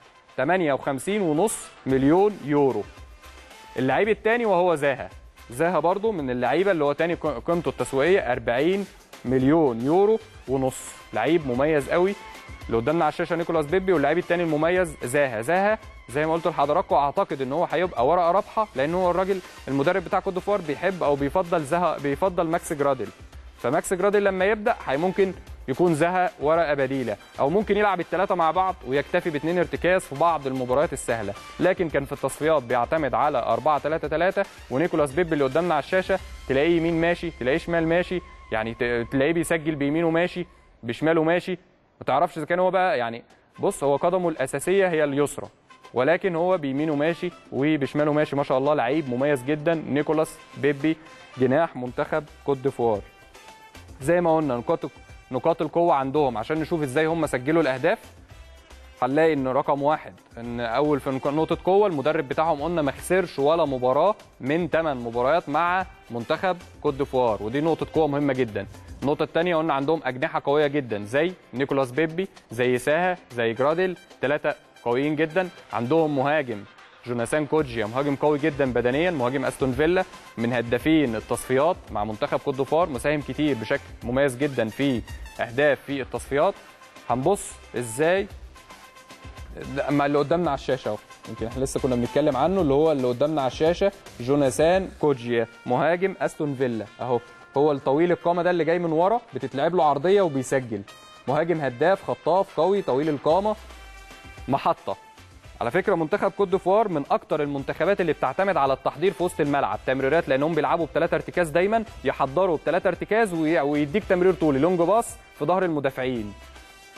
58 ونص مليون يورو اللعيب التاني وهو زاها زاها برضو من اللعيبه اللي هو تاني قيمته التسويقيه 40 مليون يورو ونص لعيب مميز قوي اللي قدامنا على الشاشه نيكولاس بيبي واللعيب التاني المميز زاها زاها زي ما قلت لحضراتكم اعتقد ان هو هيبقى ورقه رابحه لان هو الراجل المدرب بتاع كوت ديفوار بيحب او بيفضل زها بيفضل ماكس جرادل فماكس جرادل لما يبدا هي ممكن يكون زها ورقه بديله او ممكن يلعب الثلاثه مع بعض ويكتفي باثنين ارتكاز في بعض المباريات السهله لكن كان في التصفيات بيعتمد على 4 3 3 ونيكولاس بيب اللي قدامنا على الشاشه تلاقيه يمين ماشي تلاقيه شمال ماشي يعني ت- تلاقيه بيسجل بيمينه ماشي بشماله ماشي ما تعرفش اذا كان هو بقى يعني بص هو قدمه الاساسيه هي اليسرى ولكن هو بيمينه ماشي وبشماله ماشي ما شاء الله لعيب مميز جدا نيكولاس بيبي جناح منتخب كوت ديفوار زي ما قلنا نقاط نقاط القوه عندهم عشان نشوف ازاي هم سجلوا الاهداف هنلاقي ان رقم واحد ان اول في نق- نقطه قوه المدرب بتاعهم قلنا ما خسرش ولا مباراه من 8 مباريات مع منتخب كوت ديفوار ودي نقطه قوه مهمه جدا النقطه الثانيه قلنا عندهم اجنحه قويه جدا زي نيكولاس بيبي زي ساها زي جرادل ثلاثه قويين جدا عندهم مهاجم جوناثان كوجيا مهاجم قوي جدا بدنيا مهاجم استون فيلا من هدافين التصفيات مع منتخب كوت ديفوار مساهم كتير بشكل مميز جدا في اهداف في التصفيات هنبص ازاي لا، اما اللي قدامنا على الشاشه اهو يمكن احنا لسه كنا بنتكلم عنه اللي هو اللي قدامنا على الشاشه جوناثان كوجيا مهاجم استون فيلا اهو هو الطويل القامه ده اللي جاي من ورا بتتلعب له عرضيه وبيسجل مهاجم هداف خطاف قوي طويل القامه محطه على فكره منتخب كوت ديفوار من اكتر المنتخبات اللي بتعتمد على التحضير في وسط الملعب تمريرات لانهم بيلعبوا بثلاثه ارتكاز دايما يحضروا بثلاثه ارتكاز وي- ويديك تمرير طولي لونج باص في ظهر المدافعين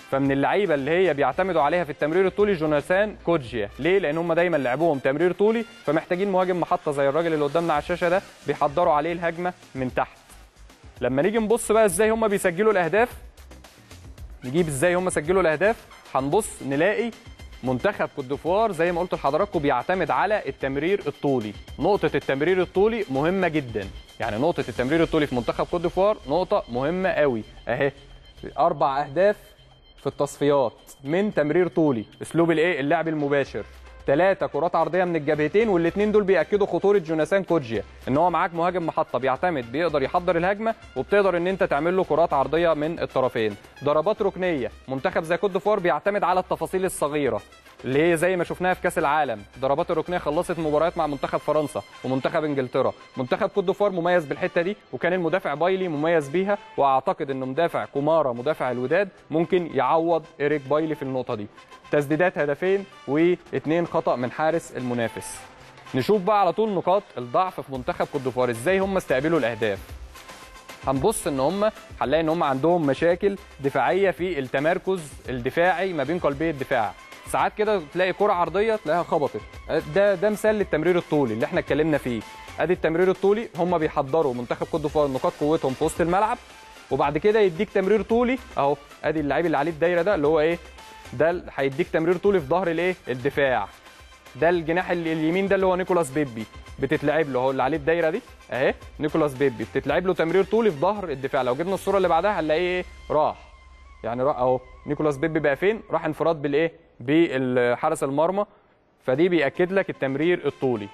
فمن اللعيبه اللي هي بيعتمدوا عليها في التمرير الطولي جوناثان كوجيا ليه لان هم دايما لعبوهم تمرير طولي فمحتاجين مهاجم محطه زي الراجل اللي قدامنا على الشاشه ده بيحضروا عليه الهجمه من تحت لما نيجي نبص بقى ازاي هم بيسجلوا الاهداف نجيب ازاي هم سجلوا الاهداف هنبص نلاقي منتخب كوت ديفوار زي ما قلت لحضراتكم بيعتمد على التمرير الطولي نقطه التمرير الطولي مهمه جدا يعني نقطه التمرير الطولي في منتخب كوت ديفوار نقطه مهمه قوي اهي اربع اهداف في التصفيات من تمرير طولي اسلوب الايه اللعب المباشر ثلاثة كرات عرضية من الجبهتين والاثنين دول بيأكدوا خطورة جوناثان كوجيا ان هو معاك مهاجم محطة بيعتمد بيقدر يحضر الهجمة وبتقدر ان انت تعمل له كرات عرضية من الطرفين ضربات ركنية منتخب زي كوت ديفوار بيعتمد على التفاصيل الصغيرة اللي هي زي ما شفناها في كاس العالم ضربات الركنيه خلصت مباريات مع منتخب فرنسا ومنتخب انجلترا منتخب كوت ديفوار مميز بالحته دي وكان المدافع بايلي مميز بيها واعتقد ان مدافع كومارا مدافع الوداد ممكن يعوض ايريك بايلي في النقطه دي تسديدات هدفين واثنين خطا من حارس المنافس نشوف بقى على طول نقاط الضعف في منتخب كوت ديفوار ازاي هم استقبلوا الاهداف هنبص ان هم هنلاقي ان هم عندهم مشاكل دفاعيه في التمركز الدفاعي ما بين قلبي الدفاع ساعات كده تلاقي كرة عرضية تلاقيها خبطت ده ده مثال للتمرير الطولي اللي احنا اتكلمنا فيه ادي التمرير الطولي هم بيحضروا منتخب كوت ديفوار نقاط قوتهم في وسط الملعب وبعد كده يديك تمرير طولي اهو ادي اللعيب اللي عليه الدايره ده اللي هو ايه ده هيديك تمرير طولي في ظهر الايه الدفاع ده الجناح اليمين ده اللي هو نيكولاس بيبي بتتلعب له اهو اللي عليه الدايره دي اهي نيكولاس بيبي بتتلعب له تمرير طولي في ظهر الدفاع لو جبنا الصوره اللي بعدها هنلاقيه ايه راح يعني راح اهو نيكولاس بيبي بقى فين راح انفراد بالايه بحارس المرمى فدي بياكد لك التمرير الطولي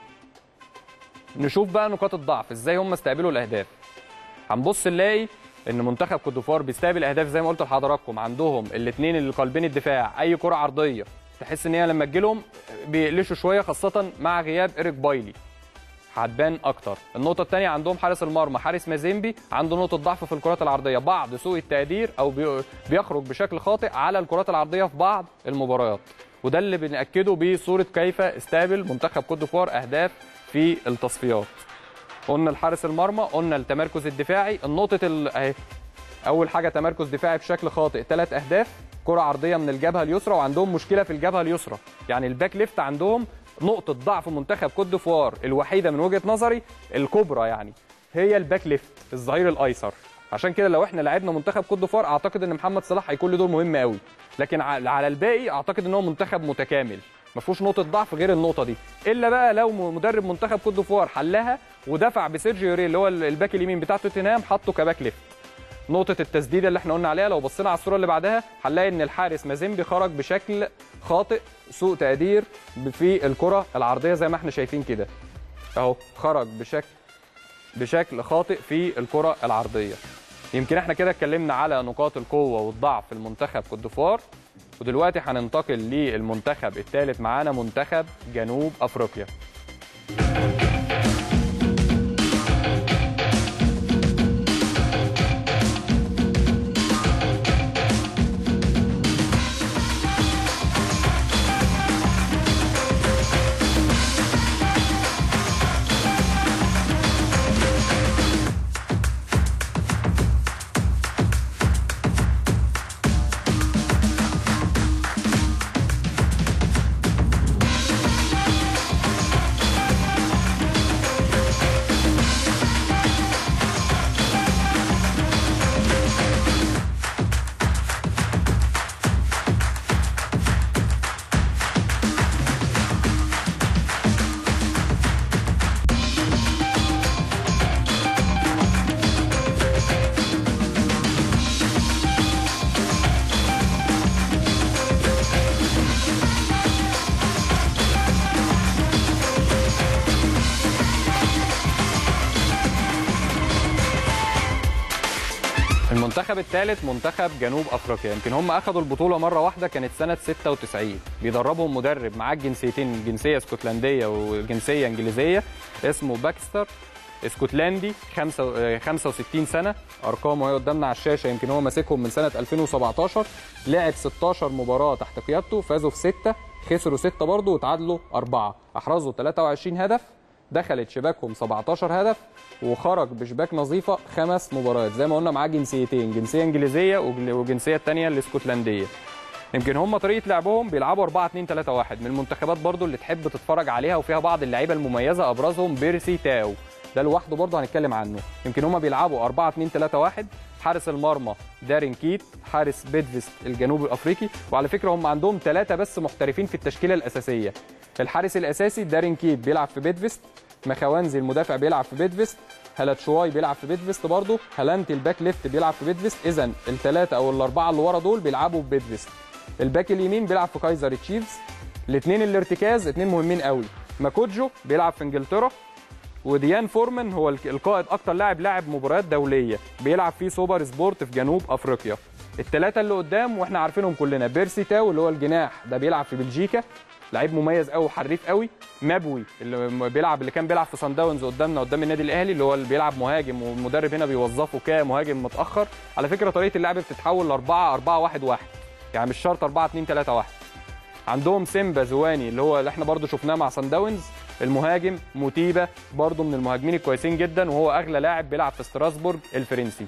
نشوف بقى نقاط الضعف ازاي هم استقبلوا الاهداف هنبص نلاقي ان منتخب كوت ديفوار بيستقبل اهداف زي ما قلت لحضراتكم عندهم الاثنين اللي قلبين الدفاع اي كره عرضيه تحس ان هي لما تجيلهم بيقلشوا شويه خاصه مع غياب ايريك بايلي هتبان اكتر النقطه الثانيه عندهم حارس المرمى حارس مازيمبي عنده نقطه ضعف في الكرات العرضيه بعض سوء التقدير او بيخرج بشكل خاطئ على الكرات العرضيه في بعض المباريات وده اللي بناكده بصوره كيف استقبل منتخب كوت ديفوار اهداف في التصفيات قلنا الحارس المرمى قلنا التمركز الدفاعي النقطه اهي اول حاجه تمركز دفاعي بشكل خاطئ ثلاث اهداف كره عرضيه من الجبهه اليسرى وعندهم مشكله في الجبهه اليسرى يعني الباك ليفت عندهم نقطه ضعف منتخب كوت ديفوار الوحيده من وجهه نظري الكبرى يعني هي الباك ليفت الظهير الايسر عشان كده لو احنا لعبنا منتخب كوت ديفوار اعتقد ان محمد صلاح هيكون له دور مهم قوي لكن على الباقي اعتقد ان هو منتخب متكامل ما فيهوش نقطه ضعف غير النقطه دي الا بقى لو مدرب منتخب كوت ديفوار حلها ودفع بسيرجيو يوري اللي هو الباك اليمين بتاع توتنهام حطه كباك ليفت نقطة التسديدة اللي احنا قلنا عليها لو بصينا على الصورة اللي بعدها هنلاقي ان الحارس مازيمبي خرج بشكل خاطئ سوء تقدير في الكرة العرضية زي ما احنا شايفين كده اهو خرج بشكل بشكل خاطئ في الكرة العرضية يمكن احنا كده اتكلمنا على نقاط القوة والضعف في المنتخب كوت ديفوار ودلوقتي هننتقل للمنتخب الثالث معانا منتخب جنوب افريقيا المنتخب الثالث منتخب جنوب افريقيا يمكن هم اخذوا البطوله مره واحده كانت سنه 96 بيدربهم مدرب معاه الجنسيتين جنسيه اسكتلنديه وجنسيه انجليزيه اسمه باكستر اسكتلندي 65 سنه ارقامه اهي قدامنا على الشاشه يمكن هو ماسكهم من سنه 2017 لعب 16 مباراه تحت قيادته فازوا في 6 خسروا 6 برضه وتعادلوا 4 احرزوا 23 هدف دخلت شباكهم 17 هدف وخرج بشباك نظيفه خمس مباريات زي ما قلنا معاه جنسيتين جنسيه انجليزيه وجل- والجنسيه الثانيه الاسكتلنديه يمكن هم طريقه لعبهم بيلعبوا 4 2 3 1 من المنتخبات برضو اللي تحب تتفرج عليها وفيها بعض اللعيبه المميزه ابرزهم بيرسي تاو ده لوحده برضه هنتكلم عنه يمكن هم بيلعبوا 4 2 3 1 حارس المرمى دارين كيت حارس بيدفست الجنوبي الافريقي وعلى فكره هم عندهم ثلاثه بس محترفين في التشكيله الاساسيه الحارس الاساسي دارين كيت بيلعب في بيدفست مخوانزي المدافع بيلعب في بيدفست هلات شواي بيلعب في بيدفست برضه هلانتي الباك ليفت بيلعب في بيدفست اذا الثلاثه او الاربعه اللي ورا دول بيلعبوا في بيدفست الباك اليمين بيلعب في كايزر تشيفز الاثنين الارتكاز اثنين مهمين قوي ماكوجو بيلعب في انجلترا وديان فورمان هو الك- القائد اكتر لاعب لاعب مباريات دوليه بيلعب في سوبر سبورت في جنوب افريقيا الثلاثه اللي قدام واحنا عارفينهم كلنا بيرسي تاو اللي هو الجناح ده بيلعب في بلجيكا لعيب مميز قوي وحريف قوي مبوي اللي م- بيلعب اللي كان بيلعب في سان داونز قدامنا قدام النادي الاهلي اللي هو اللي بيلعب مهاجم والمدرب هنا بيوظفه كمهاجم متاخر على فكره طريقه اللعب بتتحول ل 4 4 1 1 يعني مش شرط 4 2 3 1 عندهم سيمبا زواني اللي هو اللي احنا برضو شفناه مع سان داونز المهاجم موتيبا برضو من المهاجمين الكويسين جدا وهو اغلى لاعب بيلعب في ستراسبورج الفرنسي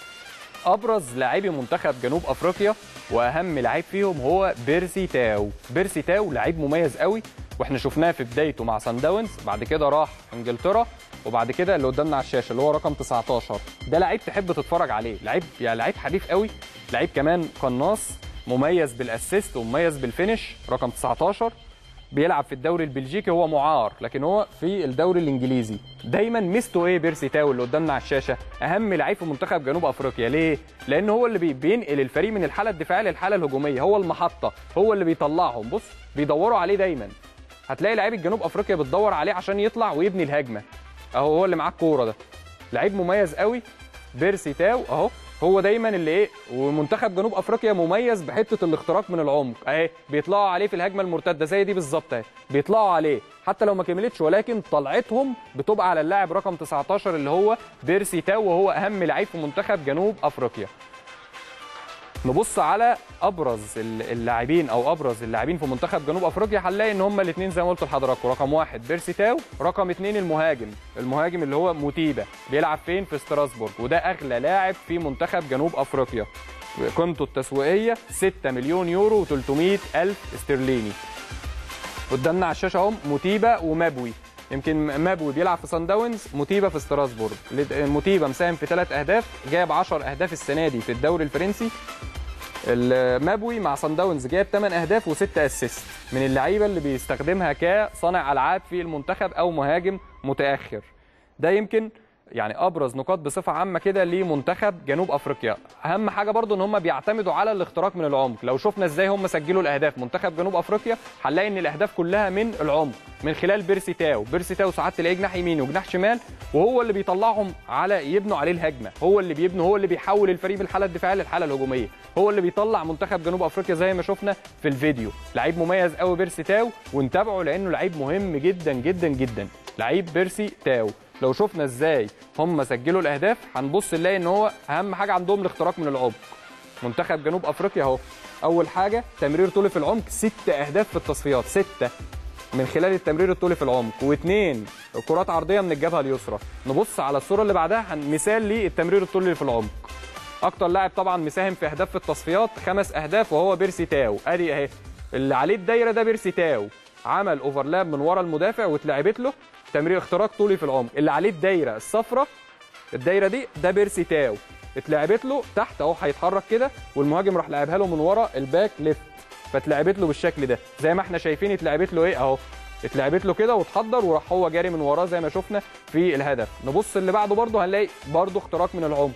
ابرز لاعبي منتخب جنوب افريقيا واهم لعيب فيهم هو بيرسي تاو بيرسي تاو لعيب مميز قوي واحنا شفناه في بدايته مع سان داونز بعد كده راح انجلترا وبعد كده اللي قدامنا على الشاشه اللي هو رقم 19 ده لعيب تحب تتفرج عليه لعيب يعني لعيب حريف قوي لعيب كمان قناص مميز بالاسيست ومميز بالفينش رقم 19 بيلعب في الدوري البلجيكي هو معار لكن هو في الدوري الانجليزي دايما ميزته ايه بيرسي تاو اللي قدامنا على الشاشه اهم لعيب في منتخب جنوب افريقيا ليه لان هو اللي بي- بينقل الفريق من الحاله الدفاعيه للحاله الهجوميه هو المحطه هو اللي بيطلعهم بص بيدوروا عليه دايما هتلاقي لعيبه جنوب افريقيا بتدور عليه عشان يطلع ويبني الهجمه اهو هو اللي معاه الكوره ده لعيب مميز قوي بيرسي تاو اهو هو دايما اللي ايه ومنتخب جنوب افريقيا مميز بحته الاختراق من العمق اهي بيطلعوا عليه في الهجمه المرتده زي دي بالظبط اهي بيطلعوا عليه حتى لو ما كملتش ولكن طلعتهم بتبقى على اللاعب رقم 19 اللي هو بيرسي تاو وهو اهم لعيب في منتخب جنوب افريقيا نبص على ابرز اللاعبين او ابرز اللاعبين في منتخب جنوب افريقيا هنلاقي ان هم الاثنين زي ما قلت لحضراتكم رقم واحد بيرسي تاو رقم اثنين المهاجم المهاجم اللي هو موتيبا بيلعب فين في ستراسبورج وده اغلى لاعب في منتخب جنوب افريقيا قيمته التسويقيه 6 مليون يورو و300 الف استرليني قدامنا على الشاشه اهم موتيبا ومابوي يمكن مابوي بيلعب في سان داونز موتيبا في ستراسبورج موتيبا مساهم في ثلاث اهداف جاب 10 اهداف السنه دي في الدوري الفرنسي المابوي مع سان داونز جاب 8 اهداف و6 اسيست من اللعيبه اللي بيستخدمها كصانع العاب في المنتخب او مهاجم متاخر ده يمكن يعني ابرز نقاط بصفه عامه كده لمنتخب جنوب افريقيا اهم حاجه برضو ان هم بيعتمدوا على الاختراق من العمق لو شفنا ازاي هم سجلوا الاهداف منتخب جنوب افريقيا هنلاقي ان الاهداف كلها من العمق من خلال بيرسي تاو بيرسي تاو ساعات تلاقيه جناح يمين وجناح شمال وهو اللي بيطلعهم على يبنوا عليه الهجمه هو اللي بيبنوا هو اللي بيحول الفريق من الحاله الدفاعيه للحاله الهجوميه هو اللي بيطلع منتخب جنوب افريقيا زي ما شفنا في الفيديو لعيب مميز قوي بيرسي تاو ونتابعه لانه لعيب مهم جدا جدا جدا لعيب بيرسي تاو لو شفنا ازاي هم سجلوا الاهداف هنبص نلاقي ان هو اهم حاجه عندهم الاختراق من العمق منتخب جنوب افريقيا اهو اول حاجه تمرير طولي في العمق ست اهداف في التصفيات سته من خلال التمرير الطولي في العمق واثنين كرات عرضيه من الجبهه اليسرى نبص على الصوره اللي بعدها مثال للتمرير الطولي في العمق اكتر لاعب طبعا مساهم في اهداف في التصفيات خمس اهداف وهو بيرسي تاو ادي اهي اللي عليه الدايره ده بيرسي تاو عمل اوفرلاب من ورا المدافع واتلعبت له تمرير اختراق طولي في العمق اللي عليه الدايره الصفراء الدايره دي ده بيرسي تاو اتلعبت له تحت اهو هيتحرك كده والمهاجم راح لعبها له من ورا الباك ليفت فاتلعبت له بالشكل ده زي ما احنا شايفين اتلعبت له ايه اهو اتلعبت له كده واتحضر وراح هو جاري من وراه زي ما شفنا في الهدف نبص اللي بعده برده هنلاقي برده اختراق من العمق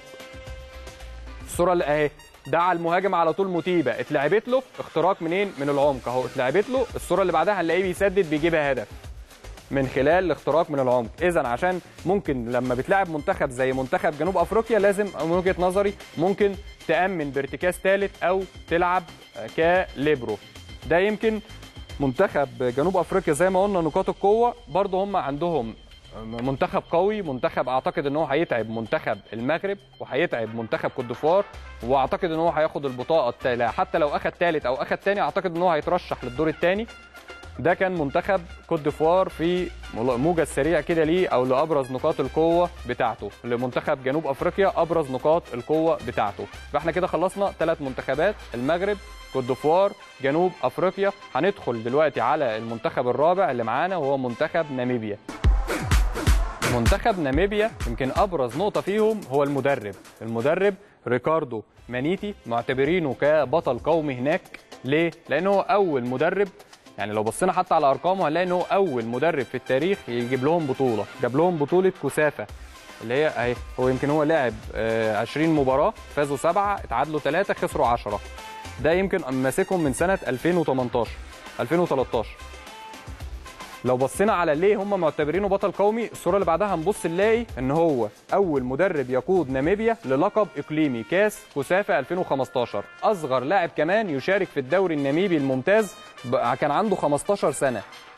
الصوره اللي اهي ده على المهاجم على طول موتيبا اتلعبت له اختراق منين من العمق اهو اتلعبت له الصوره اللي بعدها هنلاقيه بيسدد بيجيبها هدف من خلال الاختراق من العمق اذا عشان ممكن لما بتلعب منتخب زي منتخب جنوب افريقيا لازم من وجهه نظري ممكن تامن بارتكاز ثالث او تلعب كليبرو ده يمكن منتخب جنوب افريقيا زي ما قلنا نقاط القوه برضه هم عندهم منتخب قوي منتخب اعتقد ان هو هيتعب منتخب المغرب وهيتعب منتخب كوت ديفوار واعتقد ان هو هياخد البطاقه التالية حتى لو اخد ثالث او اخد ثاني اعتقد ان هو هيترشح للدور الثاني ده كان منتخب كوت ديفوار في موجز سريع كده ليه او لابرز نقاط القوه بتاعته لمنتخب جنوب افريقيا ابرز نقاط القوه بتاعته فاحنا كده خلصنا ثلاث منتخبات المغرب كوت ديفوار جنوب افريقيا هندخل دلوقتي على المنتخب الرابع اللي معانا وهو منتخب ناميبيا منتخب ناميبيا يمكن ابرز نقطه فيهم هو المدرب المدرب ريكاردو مانيتي معتبرينه كبطل قومي هناك ليه لانه هو اول مدرب يعني لو بصينا حتى على ارقامه هنلاقي ان هو اول مدرب في التاريخ يجيب لهم بطوله جاب لهم بطوله كوسافه اللي هي اهي هو يمكن هو لعب آه، 20 مباراه فازوا سبعه اتعادلوا ثلاثه خسروا 10 ده يمكن ماسكهم من سنه 2018 2013 لو بصينا على ليه هم معتبرينه بطل قومي الصوره اللي بعدها هنبص نلاقي ان هو اول مدرب يقود ناميبيا للقب اقليمي كاس كوسافه 2015 اصغر لاعب كمان يشارك في الدوري الناميبي الممتاز ب- كان عنده 15 سنه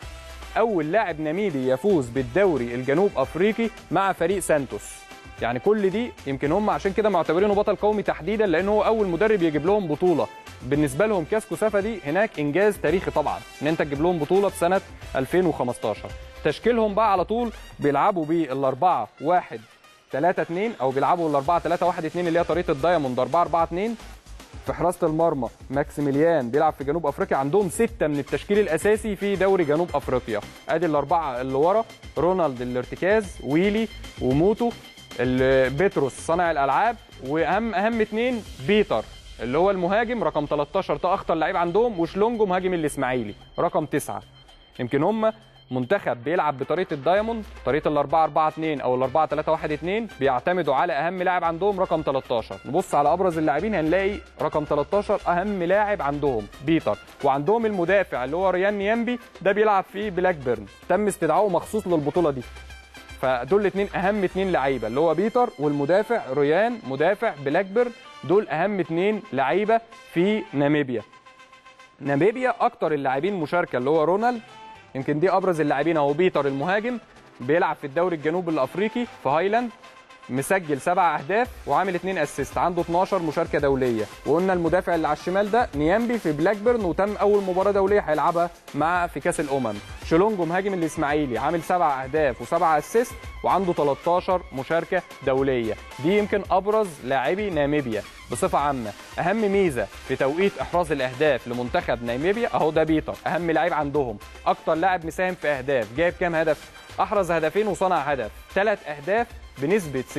اول لاعب ناميبي يفوز بالدوري الجنوب افريقي مع فريق سانتوس يعني كل دي يمكن هم عشان كده معتبرينه بطل قومي تحديدا لان هو اول مدرب يجيب لهم بطوله بالنسبه لهم كاس كوسافه دي هناك انجاز تاريخي طبعا ان انت تجيب لهم بطوله في سنه 2015 تشكيلهم بقى على طول بيلعبوا بالاربعه واحد 3 2 او بيلعبوا الاربعه 3 1 2 اللي هي طريقه الدايموند 4 4 2 في حراسه المرمى ماكسيميليان بيلعب في جنوب افريقيا عندهم سته من التشكيل الاساسي في دوري جنوب افريقيا ادي الاربعه اللي ورا رونالد الارتكاز ويلي وموتو ال- بيتروس صانع الالعاب واهم اهم اثنين بيتر اللي هو المهاجم رقم 13 ده اخطر لعيب عندهم وشلونجو مهاجم الاسماعيلي رقم 9 يمكن هم منتخب بيلعب بطريقه الدايموند طريقه ال 4 4 2 او ال 4 3 1 2 بيعتمدوا على اهم لاعب عندهم رقم 13 نبص على ابرز اللاعبين هنلاقي رقم 13 اهم لاعب عندهم بيتر وعندهم المدافع اللي هو ريان نيامبي ده بيلعب في بلاك بيرن تم استدعائه مخصوص للبطوله دي فدول الاثنين اهم اثنين لعيبه اللي هو بيتر والمدافع ريان مدافع بلاك بيرن دول اهم اثنين لعيبه في ناميبيا ناميبيا اكتر اللاعبين مشاركه اللي هو رونالد يمكن دي ابرز اللاعبين اهو بيتر المهاجم بيلعب في الدوري الجنوبي الافريقي في هايلاند مسجل سبع اهداف وعامل اتنين اسيست عنده 12 مشاركه دوليه وقلنا المدافع اللي على الشمال ده نيامبي في بلاك بيرن وتم اول مباراه دوليه هيلعبها مع في كاس الامم شلونجو مهاجم الاسماعيلي عامل سبع اهداف وسبع اسيست وعنده 13 مشاركه دوليه دي يمكن ابرز لاعبي ناميبيا بصفه عامه اهم ميزه في توقيت احراز الاهداف لمنتخب ناميبيا اهو ده بيتر اهم لعيب عندهم اكتر لاعب مساهم في اهداف جايب كام هدف احرز هدفين وصنع هدف ثلاث اهداف بنسبه 60%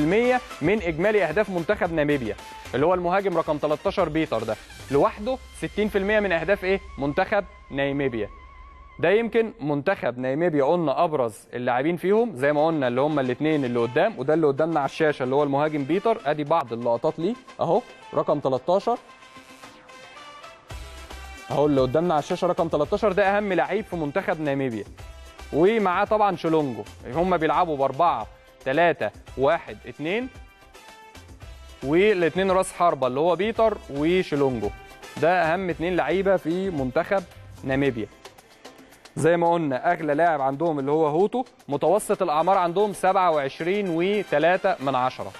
من اجمالي اهداف منتخب ناميبيا اللي هو المهاجم رقم 13 بيتر ده لوحده 60% من اهداف ايه منتخب ناميبيا ده يمكن منتخب ناميبيا قلنا ابرز اللاعبين فيهم زي ما قلنا اللي هم الاثنين اللي قدام وده اللي قدامنا على الشاشه اللي هو المهاجم بيتر ادي بعض اللقطات ليه اهو رقم 13 اهو اللي قدامنا على الشاشه رقم 13 ده اهم لعيب في منتخب ناميبيا ومعاه طبعا شلونجو هم بيلعبوا باربعه 3 1 2 والاثنين راس حربه اللي هو بيتر وشلونجو ده اهم اثنين لعيبه في منتخب ناميبيا زي ما قلنا اغلى لاعب عندهم اللي هو هوتو متوسط الاعمار عندهم 27 و3 من عشرة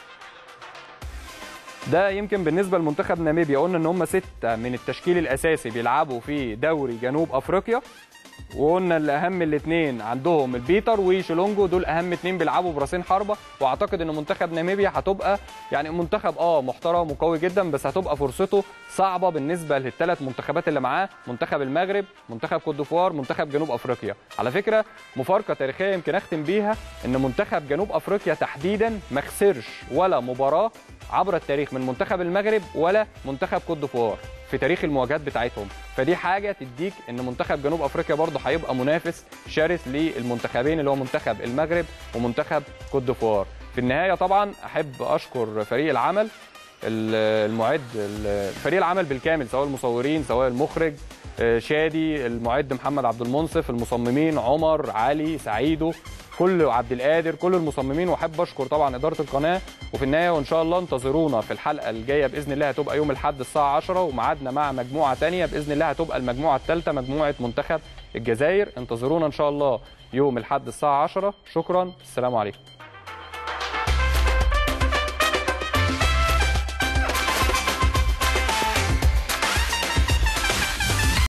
ده يمكن بالنسبه لمنتخب ناميبيا قلنا ان هم سته من التشكيل الاساسي بيلعبوا في دوري جنوب افريقيا وقلنا اللي اهم الاثنين عندهم البيتر وشلونجو دول اهم اثنين بيلعبوا براسين حربه واعتقد ان منتخب ناميبيا هتبقى يعني منتخب اه محترم وقوي جدا بس هتبقى فرصته صعبه بالنسبه للثلاث منتخبات اللي معاه منتخب المغرب منتخب كوت ديفوار منتخب جنوب افريقيا على فكره مفارقه تاريخيه يمكن اختم بيها ان منتخب جنوب افريقيا تحديدا ما خسرش ولا مباراه عبر التاريخ من منتخب المغرب ولا منتخب كوت ديفوار في تاريخ المواجهات بتاعتهم فدي حاجه تديك ان منتخب جنوب افريقيا برضه هيبقى منافس شرس للمنتخبين اللي هو منتخب المغرب ومنتخب كوت ديفوار في النهايه طبعا احب اشكر فريق العمل ال- المعد ال- فريق العمل بالكامل سواء المصورين سواء المخرج آه، شادي المعد محمد عبد المنصف المصممين عمر علي سعيدو كل عبد القادر كل المصممين واحب اشكر طبعا اداره القناه وفي النهايه وان شاء الله انتظرونا في الحلقه الجايه باذن الله هتبقى يوم الاحد الساعه 10 وميعادنا مع مجموعه ثانيه باذن الله هتبقى المجموعه الثالثه مجموعه منتخب الجزائر انتظرونا ان شاء الله يوم الاحد الساعه 10 شكرا السلام عليكم